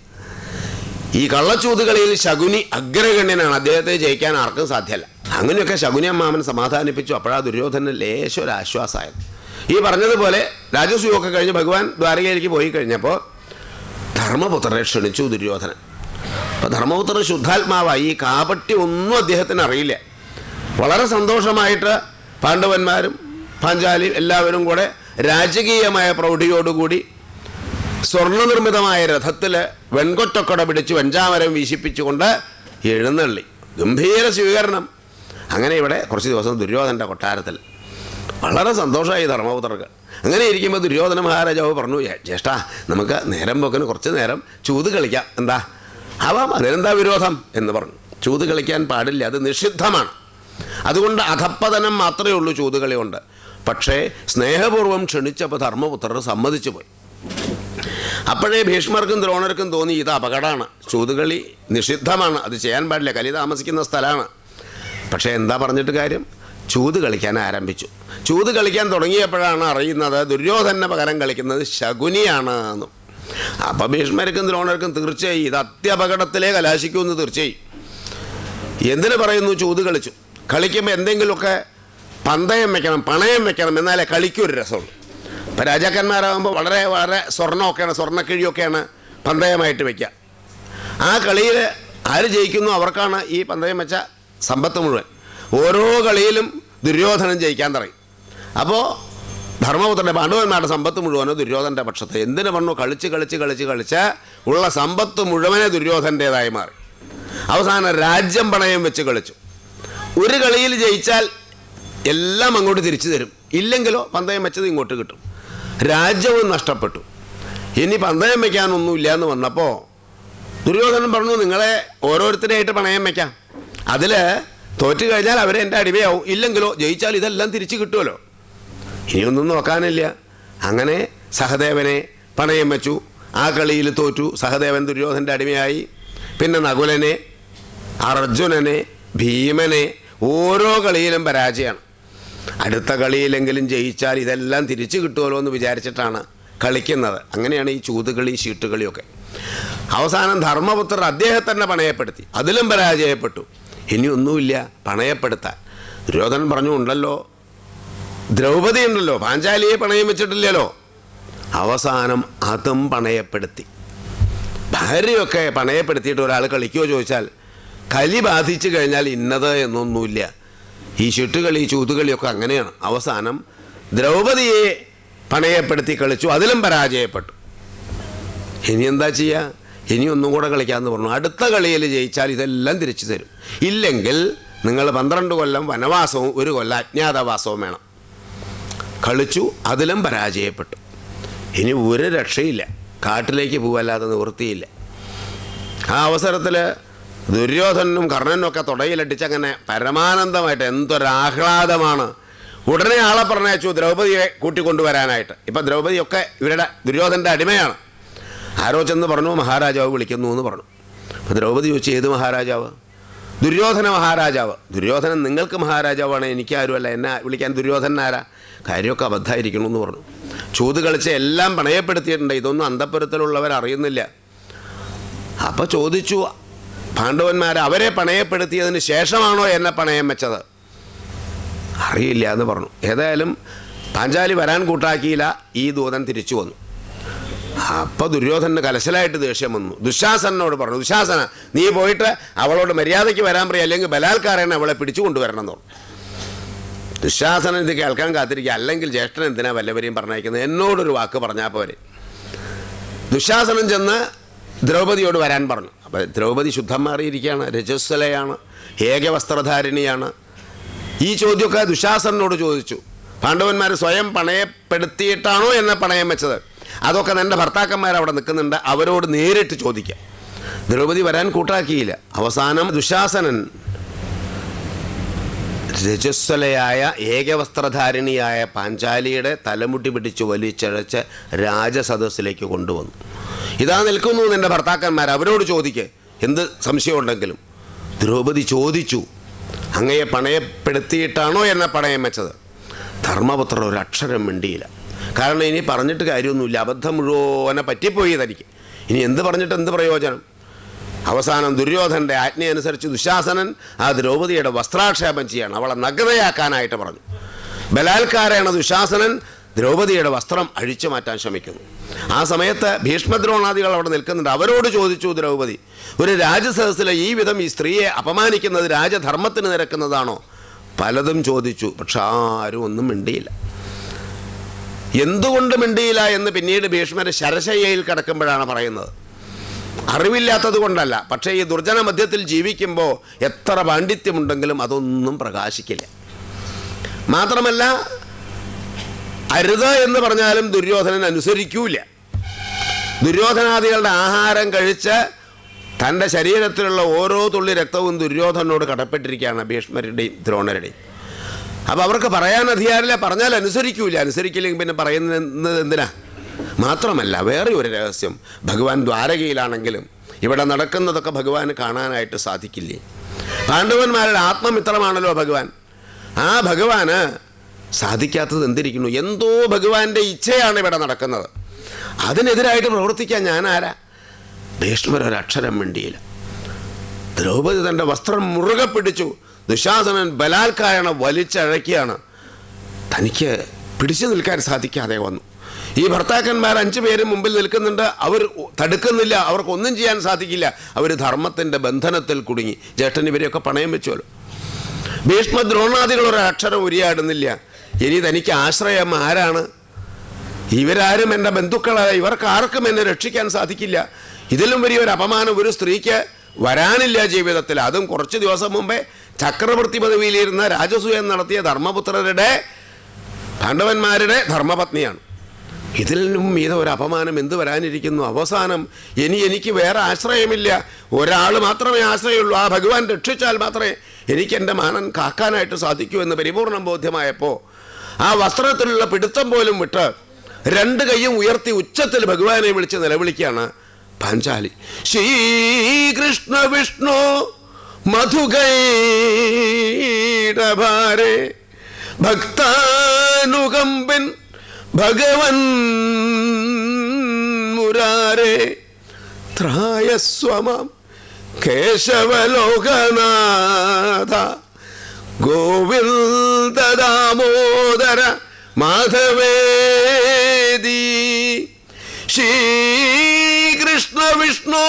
ഈ കള്ളച്ചൂത് കളിയിൽ ശകുനി അഗ്രഗണ്യനാണ് അദ്ദേഹത്തെ ജയിക്കാൻ ആർക്കും സാധ്യമല്ല അങ്ങനെയൊക്കെ ശകുനി അമ്മാമൻ സമാധാനിപ്പിച്ചു അപ്പോഴാ ദുര്യോധന ലേശം ഒരു ആശ്വാസമായത് ഈ പറഞ്ഞതുപോലെ രാജസൂയൊക്കെ കഴിഞ്ഞ് ഭഗവാൻ ദ്വാരകയിലേക്ക് പോയി കഴിഞ്ഞപ്പോൾ ധർമ്മപുത്രരെ ക്ഷണിച്ചു ദുര്യോധനൻ അപ്പോൾ ധർമ്മപുത്രൻ ശുദ്ധാത്മാവായി ഈ കാപട്യം ഒന്നും അദ്ദേഹത്തിന് അറിയില്ല വളരെ സന്തോഷമായിട്ട് പാണ്ഡവന്മാരും പാഞ്ചാലിയും എല്ലാവരും കൂടെ രാജകീയമായ പ്രൗഢിയോടുകൂടി സ്വർണ്ണനിർമ്മിതമായ രഥത്തിൽ വെൺകൊറ്റക്കൊട പിടിച്ച് വെഞ്ചാമരം വീശിപ്പിച്ചുകൊണ്ട് എഴുന്നള്ളി ഗംഭീര സ്വീകരണം അങ്ങനെ ഇവിടെ കുറച്ച് ദിവസം ദുര്യോധൻ്റെ കൊട്ടാരത്തിൽ വളരെ സന്തോഷമായി ധർമ്മപുത്രർക്ക് അങ്ങനെ ഇരിക്കുമ്പോൾ ദുര്യോധന മഹാരാജാവ് പറഞ്ഞു "ഏ, ജ്യേഷ്ഠ നമുക്ക് നേരം പോക്കിന് കുറച്ച് നേരം ചൂത് കളിക്കാം എന്താ ആവാം അതിനെന്താ വിരോധം എന്ന് പറഞ്ഞു ചൂത് കളിക്കാൻ പാടില്ല അത് നിഷിദ്ധമാണ് അതുകൊണ്ട് അധപ്പതനം മാത്രമേ ഉള്ളൂ ചൂതുകളി കൊണ്ട് പക്ഷേ സ്നേഹപൂർവ്വം ക്ഷണിച്ചപ്പോൾ ധർമ്മപുത്രർ സമ്മതിച്ചു പോയി അപ്പോഴേ ഭീഷ്മർക്കും ദ്രോണർക്കും തോന്നി ഇത് അപകടമാണ് ചൂതുകളി നിഷിദ്ധമാണ് അത് ചെയ്യാൻ പാടില്ല കലി താമസിക്കുന്ന സ്ഥലമാണ് പക്ഷേ എന്താ പറഞ്ഞിട്ട് കാര്യം ചൂത് കളിക്കാൻ ആരംഭിച്ചു ചൂത് കളിക്കാൻ തുടങ്ങിയപ്പോഴാണ് അറിയുന്നത് ദുര്യോധന പകരം കളിക്കുന്നത് ശകുനിയാണ് എന്നും അപ്പം ഭീഷ്മർക്കും ദ്രോണർക്കും തീർച്ചയായും ഇത് അത്യപകടത്തിലേ കലാശിക്കുമെന്ന് തീർച്ചയായും എന്തിനു പറയുന്നു ചൂത് കളിച്ചു കളിക്കുമ്പോൾ എന്തെങ്കിലുമൊക്കെ പന്തയം വെക്കണം പണയം വെക്കണം എന്നാലേ കളിക്കൊരു രസമുള്ളൂ ഇപ്പം രാജാക്കന്മാരാകുമ്പോൾ വളരെ വളരെ സ്വർണ്ണമൊക്കെയാണ് സ്വർണ്ണക്കിഴിയൊക്കെയാണ് പന്തയമായിട്ട് വയ്ക്കുക ആ കളിയിൽ ആര് ജയിക്കുന്നു അവർക്കാണ് ഈ പന്തയം വെച്ച സമ്പത്ത് മുഴുവൻ ഓരോ കളിയിലും ദുര്യോധനൻ ജയിക്കാൻ തുടങ്ങി അപ്പോൾ ധർമ്മപുത്രൻ്റെ പാണ്ഡവന്മാരുടെ സമ്പത്ത് മുഴുവനോ ദുര്യോധൻ്റെ പക്ഷത്ത് എന്തിനു പറഞ്ഞു കളിച്ച് കളിച്ച് കളിച്ച് കളിച്ച് ഉള്ള സമ്പത്ത് മുഴുവനെ ദുര്യോധൻ്റേതായി മാറി അവസാനം രാജ്യം പണയം വെച്ച് കളിച്ചു ഒരു കളിയിൽ ജയിച്ചാൽ എല്ലാം അങ്ങോട്ട് തിരിച്ചു തരും ഇല്ലെങ്കിലോ പന്തയം വെച്ചത് ഇങ്ങോട്ട് കിട്ടും രാജ്യവും നഷ്ടപ്പെട്ടു ഇനി പന്തയം വയ്ക്കാനൊന്നുമില്ല എന്ന് വന്നപ്പോൾ ദുര്യോധനൻ പറഞ്ഞു നിങ്ങളെ ഓരോരുത്തരെയായിട്ട് പണയം വയ്ക്കാം അതിൽ തോറ്റു കഴിഞ്ഞാൽ അവരെ എൻ്റെ അടിമയാവും ഇല്ലെങ്കിലോ ജയിച്ചാൽ ഇതെല്ലാം തിരിച്ചു കിട്ടുമല്ലോ ഇനിയൊന്നും നോക്കാനില്ല അങ്ങനെ സഹദേവനെ പണയം വെച്ചു ആ കളിയിൽ തോറ്റു സഹദേവൻ ദുര്യോധൻ്റെ അടിമയായി പിന്നെ നകുലനെ അർജുനനെ ഭീമനെ ഓരോ കളിയിലും പരാജയമാണ് അടുത്ത കളിയിലെങ്കിലും ജയിച്ചാൽ ഇതെല്ലാം തിരിച്ചു കിട്ടുമല്ലോ എന്ന് വിചാരിച്ചിട്ടാണ് കളിക്കുന്നത് അങ്ങനെയാണ് ഈ ചൂതുകളി ചീട്ടുകളിയൊക്കെ അവസാനം ധർമ്മപുത്രർ അദ്ദേഹത്തന്നെ പണയപ്പെടുത്തി അതിലും പരാജയപ്പെട്ടു ഇനി ഒന്നുമില്ല പണയപ്പെടുത്താൻ ദുര്യോധനൻ പറഞ്ഞു ഉണ്ടല്ലോ ദ്രൗപദി ഉണ്ടല്ലോ പാഞ്ചാലിയെ പണയം വെച്ചിട്ടില്ലല്ലോ അവസാനം അതും പണയപ്പെടുത്തി ഭാര്യയൊക്കെ പണയപ്പെടുത്തിയിട്ട് ഒരാൾ കളിക്കുമോ ചോദിച്ചാൽ കലി ബാധിച്ചു കഴിഞ്ഞാൽ ഇന്നത് എന്നൊന്നുമില്ല ഈ ചുട്ടുകളി ചൂതുകളിയൊക്കെ അങ്ങനെയാണ് അവസാനം ദ്രൗപദിയെ പണയപ്പെടുത്തി കളിച്ചു അതിലും പരാജയപ്പെട്ടു ഇനി എന്താ ചെയ്യുക ഇനി ഒന്നും കൂടെ കളിക്കാമെന്ന് പറഞ്ഞു അടുത്ത കളിയിൽ ജയിച്ചാൽ ഇതെല്ലാം തിരിച്ചു തരും ഇല്ലെങ്കിൽ നിങ്ങൾ പന്ത്രണ്ട് കൊല്ലം വനവാസവും ഒരു കൊല്ലം അജ്ഞാതവാസവും വേണം കളിച്ചു അതിലും പരാജയപ്പെട്ടു ഇനി ഒരു രക്ഷയില്ല കാട്ടിലേക്ക് പോവല്ലാതെ നിവൃത്തിയില്ല ആ അവസരത്തിൽ ദുര്യോധനും കർണനും ഒക്കെ തുടയിലടിച്ച് അങ്ങനെ പരമാനന്ദമായിട്ട് എന്തൊരാഹ്ലാദമാണ് ഉടനെ ആളെ പറഞ്ഞയച്ചു ദ്രൗപദിയെ കൂട്ടിക്കൊണ്ടുവരാനായിട്ട് ഇപ്പം ദ്രൗപദിയൊക്കെ ഇവരുടെ ദുര്യോധൻ്റെ അടിമയാണ് ആരോ ചെന്ന് പറഞ്ഞു മഹാരാജാവ് വിളിക്കുന്നു എന്ന് പറഞ്ഞു അപ്പോൾ ദ്രൗപദി ചോദിച്ചു ഏത് മഹാരാജാവ് ദുര്യോധന മഹാരാജാവ് ദുര്യോധനൻ നിങ്ങൾക്ക് മഹാരാജാവാണ് എനിക്ക് ആരുമല്ല എന്നെ വിളിക്കാൻ ദുര്യോധനൻ ആരാ കാര്യമൊക്കെ അബദ്ധമായിരിക്കണം എന്ന് പറഞ്ഞു ചൂത് കളിച്ച് എല്ലാം പണയപ്പെടുത്തിയിട്ടുണ്ട് ഇതൊന്നും അന്തപ്പുരത്തിലുള്ളവർ അറിയുന്നില്ല അപ്പോൾ ചോദിച്ചു പാണ്ഡവന്മാർ അവരെ പണയപ്പെടുത്തിയതിന് ശേഷമാണോ എന്നെ പണയം വെച്ചത് അറിയില്ല എന്ന് പറഞ്ഞു ഏതായാലും പാഞ്ചാലി വരാൻ കൂട്ടാക്കിയില്ല ഈ ദൂതൻ തിരിച്ചു വന്നു അപ്പോൾ ദുര്യോധനന് കലശലായിട്ട് ദേഷ്യം വന്നു ദുശാസനോട് പറഞ്ഞു ദുശാസന നീ പോയിട്ട് അവളോട് മര്യാദയ്ക്ക് വരാൻ പറയും അല്ലെങ്കിൽ ബലാത്കാരനെ അവളെ പിടിച്ചു കൊണ്ടുവരണം എന്ന് പറഞ്ഞു ദുശാസനൻ ഇത് കേൾക്കാൻ കാത്തിരിക്കുക അല്ലെങ്കിൽ ജ്യേഷ്ഠൻ എന്തിനാ വല്ലവരെയും പറഞ്ഞയക്കുന്നത് എന്നോടൊരു വാക്ക് പറഞ്ഞാൽ പോരെ ദുശാസനൻ ചെന്ന് ദ്രൗപദിയോട് വരാൻ പറഞ്ഞു അപ്പോൾ ദ്രൗപദി ശുദ്ധം മാറിയിരിക്കുകയാണ് രജസ്വലയാണ് ഏകവസ്ത്രധാരിണിയാണ് ഈ ചോദ്യമൊക്കെ ദുശാസനോട് ചോദിച്ചു പാണ്ഡവന്മാർ സ്വയം പണയപ്പെടുത്തിയിട്ടാണോ എന്നെ പണയം വെച്ചത് അതൊക്കെ എൻ്റെ ഭർത്താക്കന്മാർ അവിടെ നിൽക്കുന്നുണ്ട് അവരോട് നേരിട്ട് ചോദിക്കാം ദ്രൗപദി വരാൻ കൂട്ടാക്കിയില്ല അവസാനം ദുശാസനൻ രജസ്വലയായ ഏകവസ്ത്രധാരിണിയായ പാഞ്ചാലിയുടെ തലമുട്ടി പിടിച്ച് വലിച്ചഴച്ച് രാജസദസ്സിലേക്ക് കൊണ്ടുവന്നു ഇതാ നിൽക്കുന്നു നിന്റെ ഭർത്താക്കന്മാർ അവരോട് ചോദിക്ക് എന്ത് സംശയമുണ്ടെങ്കിലും ദ്രൗപദി ചോദിച്ചു അങ്ങയെ പണയപ്പെടുത്തിയിട്ടാണോ എന്നെ പണയം വെച്ചത് ധർമ്മപുത്രർ ഒരു അക്ഷരം മിണ്ടിയില്ല കാരണം ഇനി പറഞ്ഞിട്ട് കാര്യമൊന്നുമില്ല അബദ്ധം മുഴുവനെ പറ്റിപ്പോയി തനിക്ക് ഇനി എന്ത് പറഞ്ഞിട്ട് എന്ത് പ്രയോജനം അവസാനം ദുര്യോധനന്റെ ആജ്ഞയനുസരിച്ച് ദുശാസനൻ ആ ദ്രൗപദിയുടെ വസ്ത്രാക്ഷേപം ചെയ്യണം അവളെ നഗ്നയാക്കാനായിട്ട് പറഞ്ഞു ബലാത്കാരേണ ദുശാസനൻ ദ്രൗപദിയുടെ വസ്ത്രം അഴിച്ചു മാറ്റാൻ ശ്രമിക്കുന്നു ആ സമയത്ത് ഭീഷ്മദ്രോണാദികൾ അവിടെ നിൽക്കുന്നുണ്ട് അവരോട് ചോദിച്ചു ദ്രൗപദി ഒരു രാജസദസ്സിലെ ഈ വിധം ഈ സ്ത്രീയെ അപമാനിക്കുന്നത് രാജധർമ്മത്തിന് നിരക്കുന്നതാണോ പലതും ചോദിച്ചു പക്ഷെ ആരും ഒന്നും മിണ്ടിയില്ല എന്തുകൊണ്ട് മിണ്ടിയില്ല എന്ന് പിന്നീട് ഭീഷ്മര് ശരശയ്യയിൽ കിടക്കുമ്പോഴാണ് പറയുന്നത് അറിവില്ലാത്തത് കൊണ്ടല്ല പക്ഷേ ഈ ദുർജന മധ്യത്തിൽ ജീവിക്കുമ്പോൾ എത്ര പാണ്ഡിത്യമുണ്ടെങ്കിലും അതൊന്നും പ്രകാശിക്കില്ല മാത്രമല്ല അരുത് എന്ന് പറഞ്ഞാലും ദുര്യോധനൻ അനുസരിക്കൂല ദുര്യോധനാദികളുടെ ആഹാരം കഴിച്ച് തൻ്റെ ശരീരത്തിലുള്ള ഓരോ തുള്ളി രക്തവും ദുര്യോധനോട് കടപ്പെട്ടിരിക്കുകയാണ് ഭീഷ്മരുടെയും ദ്രോണരുടെയും അപ്പോൾ അവർക്ക് പറയാൻ അധികാരമില്ല പറഞ്ഞാൽ അനുസരിക്കൂല അനുസരിക്കില്ലെങ്കിൽ പിന്നെ പറയുന്നത് എന്തിനാ മാത്രമല്ല വേറെ ഒരു രഹസ്യം ഭഗവാൻ ദ്വാരകയിലാണെങ്കിലും ഇവിടെ നടക്കുന്നതൊക്കെ ഭഗവാന് കാണാനായിട്ട് സാധിക്കില്ലേ പാണ്ഡവന്മാരുടെ ആത്മമിത്രമാണല്ലോ ഭഗവാൻ ആ ഭഗവാന് സാധിക്കാത്തത് എന്തിരിക്കുന്നു എന്തോ ഭഗവാന്റെ ഇച്ഛയാണ് ഇവിടെ നടക്കുന്നത് അതിനെതിരായിട്ട് പ്രവർത്തിക്കാൻ ഞാൻ ആരാ ഭീഷ്മർ ഒരക്ഷരം മിണ്ടിയില്ല ദ്രൗപദി തൻ്റെ വസ്ത്രം മുറുകെ പിടിച്ചു ദുശാസനൻ ബലാത്കാരണ വലിച്ചഴക്കിയാണ് തനിക്ക് പിടിച്ചു നിൽക്കാൻ സാധിക്കാതെ വന്നു ഈ ഭർത്താക്കന്മാർ അഞ്ചു പേരും മുമ്പിൽ നിൽക്കുന്നുണ്ട് അവർ തടുക്കുന്നില്ല അവർക്കൊന്നും ചെയ്യാൻ സാധിക്കില്ല അവർ ധർമ്മത്തിൻ്റെ ബന്ധനത്തിൽ കുടുങ്ങി ജേഷ്ഠൻ ഇവരെയൊക്കെ പണയം വെച്ചോല്ലോ ഭീഷ്മ ദ്രോണാദികൾ ഒരു അക്ഷരം ഉരിയാടുന്നില്ല ഇനി തനിക്ക് ആശ്രയം ആരാണ് ഇവരാരും എൻ്റെ ബന്ധുക്കളായ ഇവർക്ക് ആർക്കും എന്നെ രക്ഷിക്കാൻ സാധിക്കില്ല ഇതിലും വലിയൊരു അപമാനം ഒരു സ്ത്രീക്ക് വരാനില്ല ജീവിതത്തിൽ അതും കുറച്ച് ദിവസം മുമ്പേ ചക്രവർത്തി പദവിയിലിരുന്ന രാജസൂയം നടത്തിയ ധർമ്മപുത്രരുടെ പാണ്ഡവന്മാരുടെ ധർമ്മപത്നിയാണ് ഇതിൽ നിന്നും മീത ഒരു അപമാനം എന്ത് വരാനിരിക്കുന്നു അവസാനം ഇനി എനിക്ക് വേറെ ആശ്രയമില്ല ഒരാൾ മാത്രമേ ആശ്രയമുള്ളൂ ആ ഭഗവാൻ രക്ഷിച്ചാൽ മാത്രമേ എനിക്ക് എൻ്റെ മാനൻ കാക്കാനായിട്ട് സാധിക്കൂ എന്ന് പരിപൂർണം ബോധ്യമായപ്പോൾ ആ വസ്ത്രത്തിലുള്ള പിടുത്തം പോലും വിട്ട് രണ്ട് കൈയും ഉയർത്തി ഉച്ചത്തിൽ ഭഗവാനെ വിളിച്ച് നിലവിളിക്കുകയാണ് പാഞ്ചാലി ശ്രീകൃഷ്ണ വിഷ്ണു മധുകൈടഭാരെ ഭക്താനുകമ്പൻ ഭഗവൻ മുരാരെ ത്രായസ്വമം കേശവലോകനാഥ ഗോവിന്ദ ദാമോദര മാധവേദി ശ്രീകൃഷ്ണ വിഷ്ണു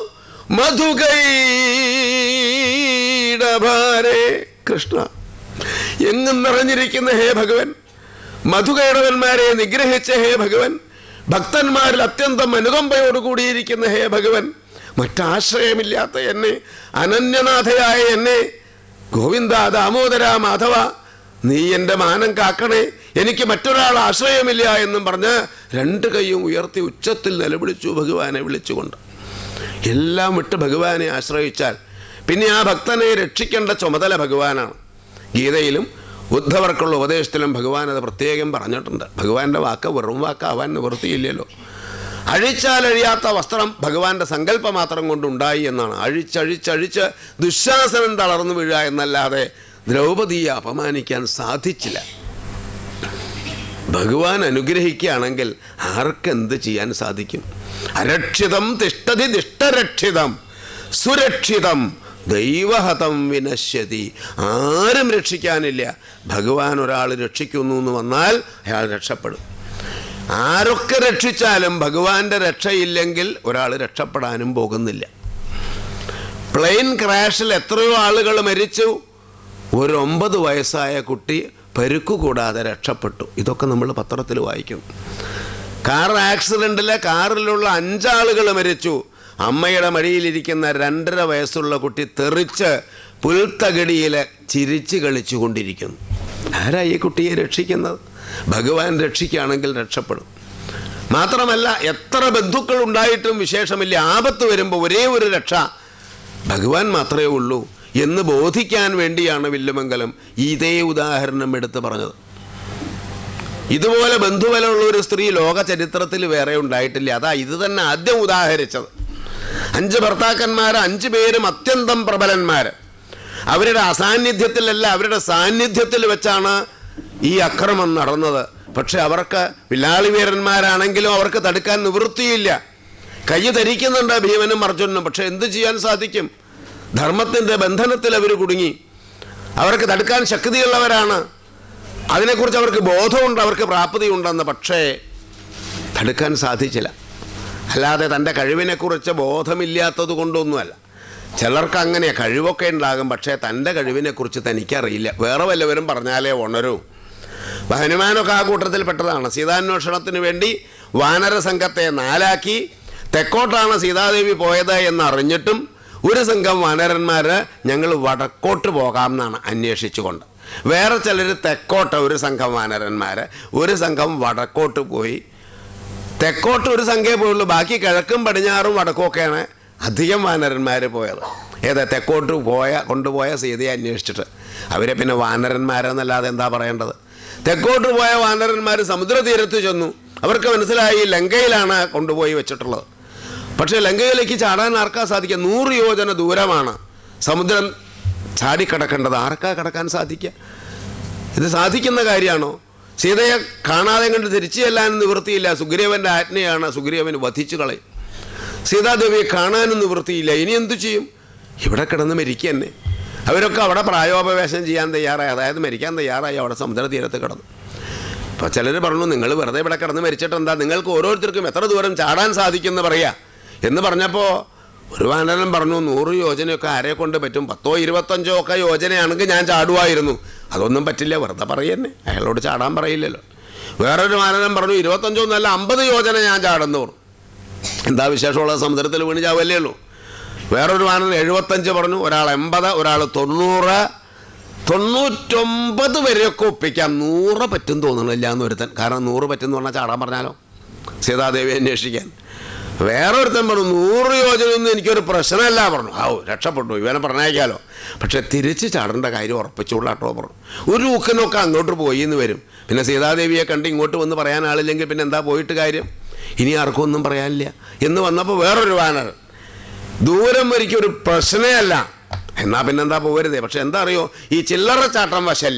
മധുകൈടഭാരെ കൃഷ്ണ എങ്ങും നിറഞ്ഞിരിക്കുന്ന ഹേ ഭഗവൻ മധുകൈടവന്മാരെ നിഗ്രഹിച്ച ഹേ ഭഗവൻ ഭക്തന്മാരിൽ അത്യന്തം അനുകമ്പയോട് കൂടിയിരിക്കുന്ന ഹേ ഭഗവൻ മറ്റാശ്രയമില്ലാത്ത എന്നെ അനന്യനാഥയായ എന്നെ ഗോവിന്ദ ദാമോദര മാധവ നീ എൻ്റെ മാനം കാക്കണേ എനിക്ക് മറ്റൊരാൾ ആശ്രയമില്ല എന്നും പറഞ്ഞ് രണ്ട് കൈയും ഉയർത്തി ഉച്ചത്തിൽ നിലവിളിച്ചു ഭഗവാനെ വിളിച്ചുകൊണ്ട് എല്ലാം വിട്ട് ഭഗവാനെ ആശ്രയിച്ചാൽ പിന്നെ ആ ഭക്തനെ രക്ഷിക്കേണ്ട ചുമതല ഭഗവാനാണ് ഗീതയിലും ഉദ്ധവർക്കുള്ള ഉപദേശത്തിലും ഭഗവാൻ അത് പ്രത്യേകം പറഞ്ഞിട്ടുണ്ട് ഭഗവാന്റെ വാക്ക് വെറും വാക്കാവാൻ നിവൃത്തിയില്ലല്ലോ അഴിച്ചാൽ അഴിയാത്ത വസ്ത്രം ഭഗവാന്റെ സങ്കല്പം മാത്രം കൊണ്ടുണ്ടായി എന്നാണ് അഴിച്ചഴിച്ചഴിച്ച് ദുശാസനം തളർന്നു വീഴുക എന്നല്ലാതെ ദ്രൗപദിയെ അപമാനിക്കാൻ സാധിച്ചില്ല ഭഗവാൻ അനുഗ്രഹിക്കുകയാണെങ്കിൽ ആർക്കെന്ത് ചെയ്യാൻ സാധിക്കും അരക്ഷിതം തിഷ്ടതി ദിഷ്ടരക്ഷിതം സുരക്ഷിതം ദൈവഹതം വിനശ്യതി ആരും രക്ഷിക്കാനില്ല ഭഗവാൻ ഒരാൾ രക്ഷിക്കുന്നു എന്ന് വന്നാൽ അയാൾ രക്ഷപ്പെടും ആരൊക്കെ രക്ഷിച്ചാലും ഭഗവാന്റെ രക്ഷയില്ലെങ്കിൽ ഒരാൾ രക്ഷപ്പെടാനും പോകുന്നില്ല പ്ലെയിൻ ക്രാഷിൽ എത്രയോ ആളുകൾ മരിച്ചു ഒരു ഒമ്പത് വയസ്സായ കുട്ടി പരുക്കു കൂടാതെ രക്ഷപ്പെട്ടു ഇതൊക്കെ നമ്മൾ പത്രത്തിൽ വായിക്കും കാർ ആക്സിഡൻറ്റിലെ കാറിലുള്ള അഞ്ചാളുകൾ മരിച്ചു അമ്മയുടെ മടിയിലിരിക്കുന്ന രണ്ടര വയസ്സുള്ള കുട്ടി തെറിച്ച് പുൽത്തകടിയിൽ ചിരിച്ച് കളിച്ചു കൊണ്ടിരിക്കുന്നു ആരാ ഈ കുട്ടിയെ രക്ഷിക്കുന്നത് ഭഗവാൻ രക്ഷിക്കുകയാണെങ്കിൽ രക്ഷപ്പെടും മാത്രമല്ല എത്ര ബന്ധുക്കൾ ഉണ്ടായിട്ടും വിശേഷമില്ല ആപത്ത് വരുമ്പോൾ ഒരേ ഒരു രക്ഷ ഭഗവാൻ മാത്രമേ ഉള്ളൂ എന്ന് ബോധിക്കാൻ വേണ്ടിയാണ് വില്ലുമംഗലം ഇതേ ഉദാഹരണം എടുത്ത് പറഞ്ഞത് ഇതുപോലെ ബന്ധുബലമുള്ള ഒരു സ്ത്രീ ലോക ചരിത്രത്തിൽ വേറെ ഉണ്ടായിട്ടില്ല അതാ ഇത് തന്നെ ആദ്യം ഉദാഹരിച്ചത് അഞ്ച് ഭർത്താക്കന്മാർ അഞ്ച് പേരും അത്യന്തം പ്രബലന്മാർ അവരുടെ അസാന്നിധ്യത്തിലല്ല അവരുടെ സാന്നിധ്യത്തിൽ വെച്ചാണ് ഈ അക്രമം നടന്നത് പക്ഷെ അവർക്ക് വില്ലാളി വീരന്മാരാണെങ്കിലും അവർക്ക് തടുക്കാൻ നിവൃത്തിയില്ല കൈ ധരിക്കുന്നുണ്ട് ഭീമനും അർജുനും പക്ഷെ എന്ത് ചെയ്യാൻ സാധിക്കും ധർമ്മത്തിൻ്റെ ബന്ധനത്തിൽ അവർ കുടുങ്ങി അവർക്ക് തടുക്കാൻ ശക്തിയുള്ളവരാണ് അതിനെക്കുറിച്ച് അവർക്ക് ബോധമുണ്ട് അവർക്ക് പ്രാപ്തിയുണ്ടെന്ന് പക്ഷേ തടുക്കാൻ സാധിച്ചില്ല അല്ലാതെ തൻ്റെ കഴിവിനെക്കുറിച്ച് ബോധമില്ലാത്തത് കൊണ്ടൊന്നുമല്ല ചിലർക്ക് അങ്ങനെ കഴിവൊക്കെ ഉണ്ടാകും പക്ഷേ തൻ്റെ കഴിവിനെക്കുറിച്ച് തനിക്കറിയില്ല വേറെ വല്ലവരും പറഞ്ഞാലേ ഉണരൂ അപ്പൊ ഹനുമാനൊക്കെ ആ കൂട്ടത്തിൽപ്പെട്ടതാണ് സീതാന്വേഷണത്തിന് വേണ്ടി വാനര സംഘത്തെ നാലാക്കി തെക്കോട്ടാണ് സീതാദേവി പോയത് എന്നറിഞ്ഞിട്ടും ഒരു സംഘം വാനരന്മാർ ഞങ്ങൾ വടക്കോട്ട് പോകാം എന്നാണ് അന്വേഷിച്ചുകൊണ്ട് വേറെ ചിലർ തെക്കോട്ട് ഒരു സംഘം വാനരന്മാർ ഒരു സംഘം വടക്കോട്ട് പോയി തെക്കോട്ട് ഒരു സംഖ്യയെ പോയുള്ളൂ ബാക്കി കിഴക്കും പടിഞ്ഞാറും വടക്കുമൊക്കെയാണ് അധികം വാനരന്മാർ പോയത് ഏതാ തെക്കോട്ട് പോയ കൊണ്ടുപോയ സീതയെ അന്വേഷിച്ചിട്ട് അവരെ പിന്നെ വാനരന്മാരെന്നല്ലാതെ എന്താ പറയേണ്ടത് തെക്കോട്ട് പോയ വാനരന്മാർ സമുദ്രതീരത്ത് ചെന്നു അവർക്ക് മനസ്സിലായി ലങ്കയിലാണ് കൊണ്ടുപോയി വെച്ചിട്ടുള്ളത് പക്ഷേ ലങ്കയിലേക്ക് ചാടാൻ ആർക്കാ സാധിക്കുക നൂറ് യോജന ദൂരമാണ് സമുദ്രം ചാടിക്കടക്കേണ്ടത് ആർക്കാ കടക്കാൻ സാധിക്കുക ഇത് സാധിക്കുന്ന കാര്യമാണോ സീതയെ കാണാതെ കണ്ട് തിരിച്ചു ചെല്ലാൻ നിവൃത്തിയില്ല സുഗ്രീവന്റെ ആജ്ഞയാണ് സുഗ്രീവൻ വധിച്ചു കളയും സീതാദേവിയെ കാണാനും നിവൃത്തിയില്ല ഇനി എന്തു ചെയ്യും ഇവിടെ കിടന്ന് മരിക്കുക തന്നെ അവരൊക്കെ അവിടെ പ്രായോപവേശം ചെയ്യാൻ തയ്യാറായി അതായത് മരിക്കാൻ തയ്യാറായി അവിടെ സമുദ്രതീരത്ത് കിടന്നു അപ്പോൾ ചിലർ പറഞ്ഞു നിങ്ങൾ വെറുതെ ഇവിടെ കിടന്ന് മരിച്ചിട്ട് എന്താ നിങ്ങൾക്ക് ഓരോരുത്തർക്കും എത്ര ദൂരം ചാടാൻ സാധിക്കുമെന്ന് പറയാ എന്ന് പറഞ്ഞപ്പോൾ ഒരു വാനരൻ പറഞ്ഞു നൂറ് യോജനയൊക്കെ ആരെ കൊണ്ട് പറ്റും പത്തോ ഇരുപത്തഞ്ചോ ഒക്കെ യോജനയാണെങ്കിൽ ഞാൻ ചാടുമായിരുന്നു അതൊന്നും പറ്റില്ല വെറുതെ പറയുന്നേ അയാളോട് ചാടാൻ പറയില്ലല്ലോ വേറൊരു വാനരൻ പറഞ്ഞു ഇരുപത്തഞ്ചോ എന്നല്ല അമ്പത് യോജന ഞാൻ ചാടുന്നു പറഞ്ഞു എന്താ വിശേഷമുള്ള സമുദ്രത്തിൽ വീണ് ചാവല്ലേ ഉള്ളൂ വേറൊരു വാനരൻ എഴുപത്തഞ്ച് പറഞ്ഞു ഒരാൾ എൺപത് ഒരാൾ തൊണ്ണൂറ് തൊണ്ണൂറ്റൊമ്പത് വരെയൊക്കെ ഒപ്പിക്കാം നൂറ് പറ്റും തോന്നണില്ല എന്ന് ഒരുത്തൻ കാരണം നൂറ് പറ്റും എന്ന് പറഞ്ഞാൽ ചാടാൻ പറഞ്ഞാലോ സീതാദേവി അന്വേഷിക്കാൻ വേറെ ഒരുത്തൻ പറഞ്ഞു നൂറ് യോജനയൊന്നും എനിക്കൊരു പ്രശ്നമല്ല പറഞ്ഞു ഔ രക്ഷപ്പെട്ടു ഇവനെ പറഞ്ഞേക്കാലോ പക്ഷെ തിരിച്ച് ചാടേണ്ട കാര്യം ഉറപ്പിച്ചുകൊള്ളാട്ടോ പറഞ്ഞു ഒരു ഊക്കനൊക്കെ അങ്ങോട്ട് പോയി എന്ന് വരും പിന്നെ സീതാദേവിയെ കണ്ട് ഇങ്ങോട്ട് വന്ന് പറയാൻ ആളില്ലെങ്കിൽ പിന്നെ എന്താ പോയിട്ട് കാര്യം ഇനി ആർക്കും ഒന്നും പറയാനില്ല എന്ന് വന്നപ്പോൾ വേറൊരു വാനർ ദൂരം ഒരിക്കലും ഒരു പ്രശ്നമേ അല്ല എന്നാൽ പിന്നെന്താ പോകരുതേ പക്ഷെ എന്താ അറിയോ ഈ ചില്ലറ ചാട്ടം വശല്ല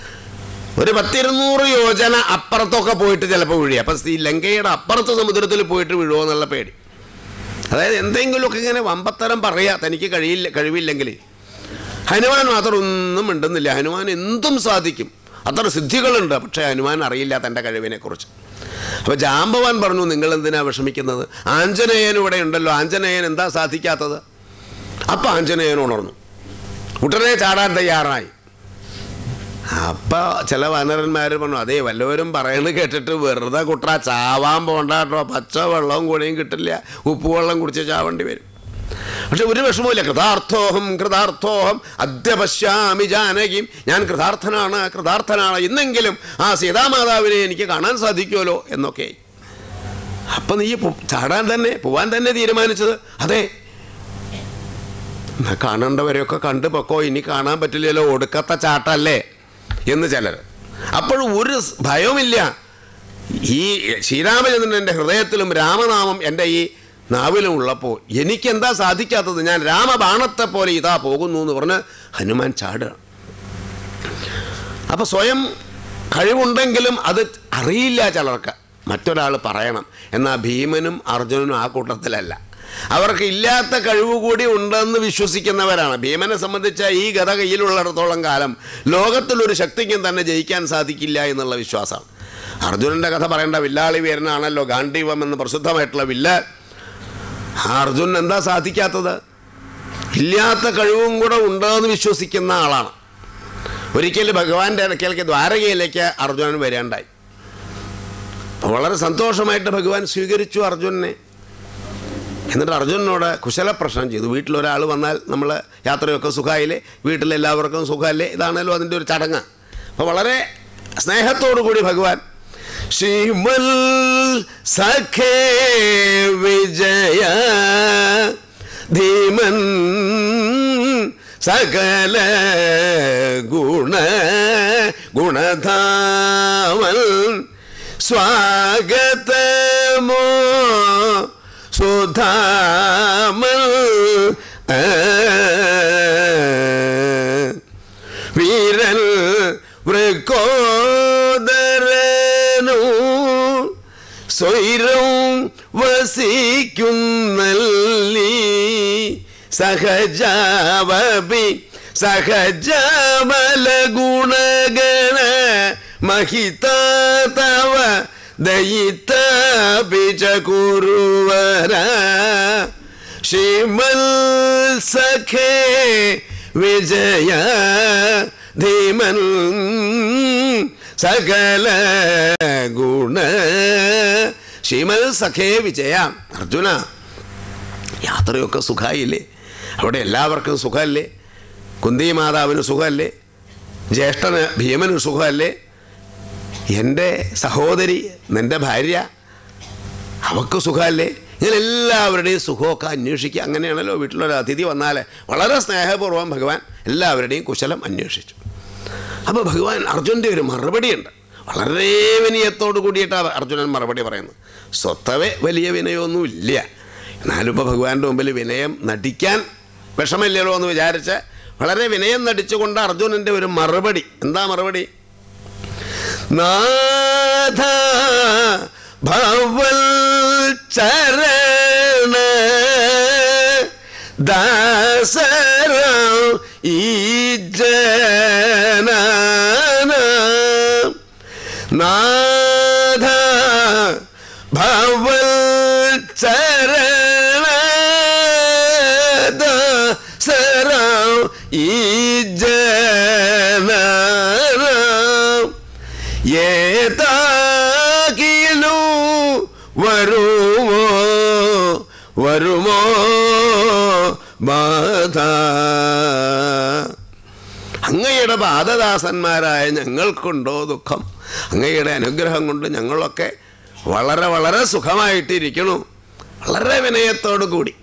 ഒരു പത്തിരുന്നൂറ് യോജന അപ്പുറത്തൊക്കെ പോയിട്ട് ചിലപ്പോൾ വീഴി അപ്പം ഈ ലങ്കയുടെ അപ്പുറത്ത് സമുദ്രത്തിൽ പോയിട്ട് വീഴുമോ എന്നുള്ള പേടി അതായത് എന്തെങ്കിലുമൊക്കെ ഇങ്ങനെ വമ്പത്തരം പറയാ തനിക്ക് കഴിയില്ല കഴിവില്ലെങ്കിൽ ഹനുമാൻ മാത്രം ഒന്നും മിണ്ടുന്നില്ല ഹനുമാൻ എന്തും സാധിക്കും അത്ര സിദ്ധികളുണ്ട് പക്ഷേ ഹനുമാൻ അറിയില്ല തൻ്റെ കഴിവിനെക്കുറിച്ച് അപ്പോൾ ജാമ്പവാൻ പറഞ്ഞു നിങ്ങൾ എന്തിനാ വിഷമിക്കുന്നത് ആഞ്ജനേയൻ ഇവിടെ ഉണ്ടല്ലോ ആഞ്ജനേയൻ എന്താ സാധിക്കാത്തത് അപ്പം ആഞ്ജനേയൻ ഉണർന്നു ഉടനെ ചാടാൻ തയ്യാറായി അപ്പം ചില വാനരന്മാർ പറഞ്ഞു അതേ വല്ലവരും പറയണത് കേട്ടിട്ട് വെറുതെ കുട്ട ചാവാൻ പോണ്ട കേട്ടോ പച്ച വെള്ളവും കൂടെയും കിട്ടില്ല ഉപ്പുവെള്ളം കുടിച്ച് ചാവേണ്ടി വരും പക്ഷെ ഒരു വിഷമമില്ല കൃതാർത്ഥോഹം കൃതാർത്ഥോഹം അദ്യ പശ്യാമി ജാനകിയും ഞാൻ കൃതാർത്ഥനാണ് കൃതാർത്ഥനാണ് ഇന്നെങ്കിലും ആ സീതാമാതാവിനെ എനിക്ക് കാണാൻ സാധിക്കുമല്ലോ എന്നൊക്കെ അപ്പം നീ പോ- ചാടാൻ തന്നെ പോവാൻ തന്നെ തീരുമാനിച്ചത് അതെ എന്നാ കാണേണ്ടവരെയൊക്കെ കണ്ടു പൊക്കോ ഇനി കാണാൻ പറ്റില്ലല്ലോ ഒടുക്കത്തെ ചാട്ടല്ലേ എന്ന് ചിലർ അപ്പോഴും ഒരു സ് ഭയവുമില്ല ഈ ശ്രീരാമചന്ദ്രൻ എൻ്റെ ഹൃദയത്തിലും രാമനാമം എൻ്റെ ഈ നാവിലും ഉള്ളപ്പോൾ എനിക്കെന്താ സാധിക്കാത്തത് ഞാൻ രാമബാണത്തെ പോലെ ഇതാ പോകുന്നു എന്ന് പറഞ്ഞ് ഹനുമാൻ ചാടുക അപ്പോൾ സ്വയം കഴിവുണ്ടെങ്കിലും അത് അറിയില്ല ചിലർക്ക് മറ്റൊരാൾ പറയണം എന്നാൽ ഭീമനും അർജുനനും ആ കൂട്ടത്തിലല്ല അവർക്ക് ഇല്ലാത്ത കഴിവ് കൂടി ഉണ്ടെന്ന് വിശ്വസിക്കുന്നവരാണ് ഭീമനെ സംബന്ധിച്ച ഈ ഗത കയ്യിലുള്ളിടത്തോളം കാലം ലോകത്തിലൊരു ശക്തിക്കും തന്നെ ജയിക്കാൻ സാധിക്കില്ല എന്നുള്ള വിശ്വാസമാണ് അർജുനൻ്റെ കഥ പറയേണ്ട വില്ലാളി വീരനാണല്ലോ ഗാന്ധീവം എന്ന് പ്രസിദ്ധമായിട്ടുള്ള വില്ല ആ അർജുനൻ എന്താ സാധിക്കാത്തത് ഇല്ലാത്ത കഴിവും കൂടെ ഉണ്ടെന്ന് വിശ്വസിക്കുന്ന ആളാണ് ഒരിക്കൽ ഭഗവാന്റെ ഇടയ്ക്കേക്ക് ദ്വാരകയിലേക്ക് അർജുനൻ വരേണ്ടായി അപ്പോൾ വളരെ സന്തോഷമായിട്ട് ഭഗവാൻ സ്വീകരിച്ചു അർജുനനെ എന്നിട്ട് അർജുനനോട് കുശലപ്രശ്നം ചെയ്തു വീട്ടിലൊരാൾ വന്നാൽ നമ്മൾ യാത്രയൊക്കെ സുഖമായില്ലേ വീട്ടിലെല്ലാവർക്കും സുഖമല്ലേ ഇതാണല്ലോ അതിൻ്റെ ഒരു ചടങ്ങ് അപ്പോൾ വളരെ സ്നേഹത്തോടു കൂടി ഭഗവാൻ ശ്രീമൽ സഖേ വിജയ ധീമൻ സകല ഗുണ ഗുണധാമൻ സ്വാഗതമോ സുധാമൻ വീരൻ വൃക്കോദരനു സ്വൈരം വസിക്കുന്നല്ലി സഹജാവപി സഹജമല ഗുണഗണ മഹിത തവ ദയിത പിച കുരുവര ശ്രീമൽ സഖേ വിജയ ധീമൻ സകല ഗുണ ശ്രീമൽ സഖേ വിജയ അർജുന യാത്രയൊക്കെ സുഖമായില്ലേ അവിടെ എല്ലാവർക്കും സുഖമല്ലേ കുന്തി മാതാവിന് സുഖമല്ലേ ജ്യേഷ്ഠന് ഭീമന് സുഖമല്ലേ എൻ്റെ സഹോദരി നിൻ്റെ ഭാര്യ അവക്ക് സുഖമല്ലേ ഇങ്ങനെ എല്ലാവരുടെയും സുഖമൊക്കെ അന്വേഷിക്കുക അങ്ങനെയാണല്ലോ വീട്ടിലൊരു അതിഥി വന്നാൽ വളരെ സ്നേഹപൂർവ്വം ഭഗവാൻ എല്ലാവരുടെയും കുശലം അന്വേഷിച്ചു അപ്പോൾ ഭഗവാൻ അർജുൻ്റെ ഒരു മറുപടിയുണ്ട് വളരെ വിനയത്തോട് കൂടിയിട്ടാണ് അർജുനൻ മറുപടി പറയുന്നത് സ്വത്തവേ വലിയ വിനയമൊന്നും ഇല്ല എന്നാലും ഇപ്പോൾ ഭഗവാന്റെ മുമ്പിൽ വിനയം നടിക്കാൻ വിഷമില്ലല്ലോ എന്ന് വിചാരിച്ച് വളരെ വിനയം നടിച്ചുകൊണ്ട് അർജുനൻ്റെ ഒരു മറുപടി എന്താ മറുപടി നാഥ ഭവൽ ചരണ ദാസര ഈ ജന നാഥ ഭവൽ ചരണ ദാസര ഈ ജന ഏതാകിലു വരുമോ വരുമോ ബാധ അങ്ങയുടെ ബാധദാസന്മാരായ ഞങ്ങൾക്കുണ്ടോ ദുഃഖം അങ്ങയുടെ അനുഗ്രഹം കൊണ്ട് ഞങ്ങളൊക്കെ വളരെ വളരെ സുഖമായിട്ടിരിക്കണു വളരെ വിനയത്തോടു കൂടി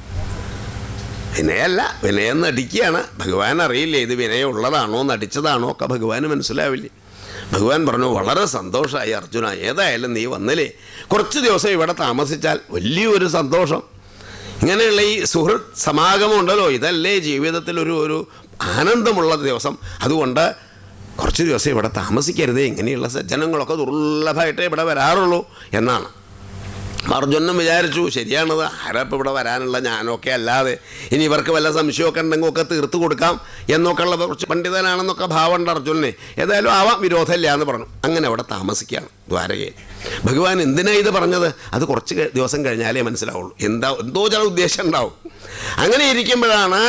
വിനയല്ല വിനയം നടിക്കുകയാണ് ഭഗവാൻ അറിയില്ലേ ഇത് വിനയം ഉള്ളതാണോ നടിച്ചതാണോ ഒക്കെ ഭഗവാന് മനസ്സിലാവില്ലേ ഭഗവാൻ പറഞ്ഞു വളരെ സന്തോഷമായി അർജുന ഏതായാലും നീ വന്നില്ലേ കുറച്ച് ദിവസം ഇവിടെ താമസിച്ചാൽ വലിയൊരു സന്തോഷം ഇങ്ങനെയുള്ള ഈ സുഹൃത്ത് സമാഗമം ഉണ്ടല്ലോ ഇതല്ലേ ജീവിതത്തിൽ ഒരു ഒരു ആനന്ദമുള്ള ദിവസം അതുകൊണ്ട് കുറച്ച് ദിവസം ഇവിടെ താമസിക്കരുതേ ഇങ്ങനെയുള്ള സജ്ജനങ്ങളൊക്കെ ദുർലഭമായിട്ടേ ഇവിടെ വരാറുള്ളൂ എന്നാണ് അർജുനും വിചാരിച്ചു ശരിയാണത് ആരപ്പം ഇവിടെ വരാനുള്ള ഞാനൊക്കെ അല്ലാതെ ഇനി ഇവർക്ക് വല്ല സംശയമൊക്കെ ഉണ്ടെങ്കിൽ ഒക്കെ തീർത്തു കൊടുക്കാം എന്നൊക്കെ ഉള്ള കുറച്ച് പണ്ഡിതനാണെന്നൊക്കെ ഭാവമുണ്ട് അർജുനെ ഏതായാലും ആവാം വിരോധമില്ല എന്ന് പറഞ്ഞു അങ്ങനെ അവിടെ താമസിക്കുകയാണ് ദ്വാരകയിൽ ഭഗവാൻ എന്തിനാ ഇത് പറഞ്ഞത് അത് കുറച്ച് കഴി- ദിവസം കഴിഞ്ഞാലേ മനസ്സിലാവുള്ളൂ എന്താ എന്തോ ചില ഉദ്ദേശം ഉണ്ടാവും അങ്ങനെ ഇരിക്കുമ്പോഴാണ്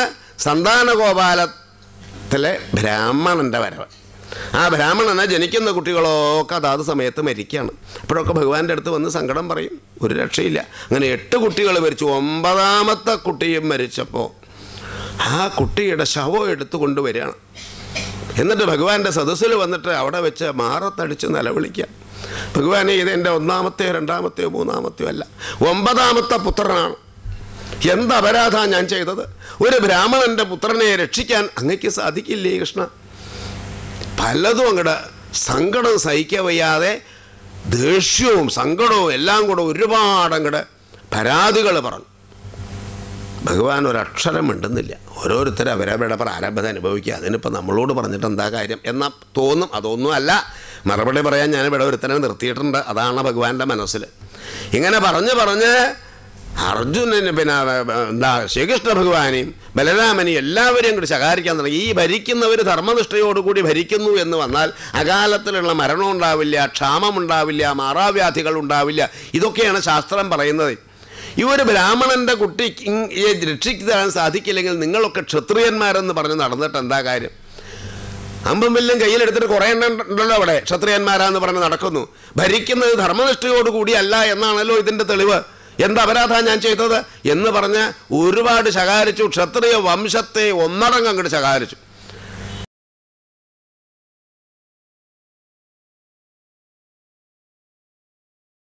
സന്താനഗോപാലത്തിലെ ബ്രാഹ്മണൻ്റെ വരവ് ആ ബ്രാഹ്മണനെ ജനിക്കുന്ന കുട്ടികളൊക്കെ അതാത് സമയത്ത് മരിക്കുകയാണ് അപ്പോഴൊക്കെ ഭഗവാന്റെ അടുത്ത് വന്ന് സങ്കടം പറയും ഒരു രക്ഷയില്ല അങ്ങനെ എട്ട് കുട്ടികൾ മരിച്ചു ഒമ്പതാമത്തെ കുട്ടിയും മരിച്ചപ്പോൾ ആ കുട്ടിയുടെ ശവം എടുത്തു കൊണ്ടുവരികയാണ് എന്നിട്ട് ഭഗവാന്റെ സദസ്സിൽ വന്നിട്ട് അവിടെ വെച്ച് മാറത്തടിച്ച് നിലവിളിക്കുക ഭഗവാനെ ഇത് എൻ്റെ ഒന്നാമത്തെയോ രണ്ടാമത്തെയോ മൂന്നാമത്തെയോ അല്ല ഒമ്പതാമത്തെ പുത്രനാണ് എന്ത് അപരാധ ഞാൻ ചെയ്തത് ഒരു ബ്രാഹ്മണന്റെ പുത്രനെ രക്ഷിക്കാൻ അങ്ങയ്ക്ക് സാധിക്കില്ലേ കൃഷ്ണ പലതും അങ്ങടെ സങ്കടം സഹിക്കാൻ വയ്യാതെ ദേഷ്യവും സങ്കടവും എല്ലാം കൂടെ ഒരുപാട് അങ്ങടെ പരാതികൾ പറഞ്ഞു ഭഗവാൻ ഒരക്ഷരം മിണ്ടുന്നില്ല ഓരോരുത്തർ അവരവരുടെ പ്രാരംഭത അനുഭവിക്കുക അതിനിപ്പോൾ നമ്മളോട് പറഞ്ഞിട്ട് എന്താ കാര്യം എന്നാൽ തോന്നും അതൊന്നും അല്ല മറുപടി പറയാൻ ഞാൻ ഇവിടെ ഒരുത്തനെ നിർത്തിയിട്ടുണ്ട് അതാണ് ഭഗവാന്റെ മനസ്സിൽ ഇങ്ങനെ പറഞ്ഞ് പറഞ്ഞ് അർജുനന് പിന്നെ ആ, എന്താ ശ്രീകൃഷ്ണ ഭഗവാനെയും ബലരാമനെയും എല്ലാവരെയും കൂടി ശകാരിക്കാൻ തുടങ്ങി ഈ ഭരിക്കുന്നവർ ധർമ്മനിഷ്ഠയോടുകൂടി ഭരിക്കുന്നു എന്ന് വന്നാൽ അകാലത്തിലുള്ള മരണം ഉണ്ടാവില്ല ക്ഷാമം ഉണ്ടാവില്ല മാറാവ്യാധികൾ ഉണ്ടാവില്ല ഇതൊക്കെയാണ് ശാസ്ത്രം പറയുന്നത് ഈ ഒരു ബ്രാഹ്മണന്റെ കുട്ടി രക്ഷിക്കാൻ സാധിക്കില്ലെങ്കിൽ നിങ്ങളൊക്കെ ക്ഷത്രിയന്മാരെന്ന് പറഞ്ഞ് നടന്നിട്ട് എന്താ കാര്യം അമ്പും വില്ലും കയ്യിലെടുത്തിട്ട് കുറേ എണ്ണം ഉണ്ടല്ലോ അവിടെ ക്ഷത്രിയന്മാരാന്ന് പറഞ്ഞ് നടക്കുന്നു ഭരിക്കുന്നത് ധർമ്മനിഷ്ഠയോടുകൂടി അല്ല എന്നാണല്ലോ ഇതിൻ്റെ തെളിവ് എന്ത് അപരാധ ഞാൻ ചെയ്തത് എന്ന് പറഞ്ഞ് ഒരുപാട് ശകാരിച്ചു ക്ഷത്രിയ വംശത്തെ ഒന്നടങ്കം അങ്ങോട്ട് ശകാരിച്ചു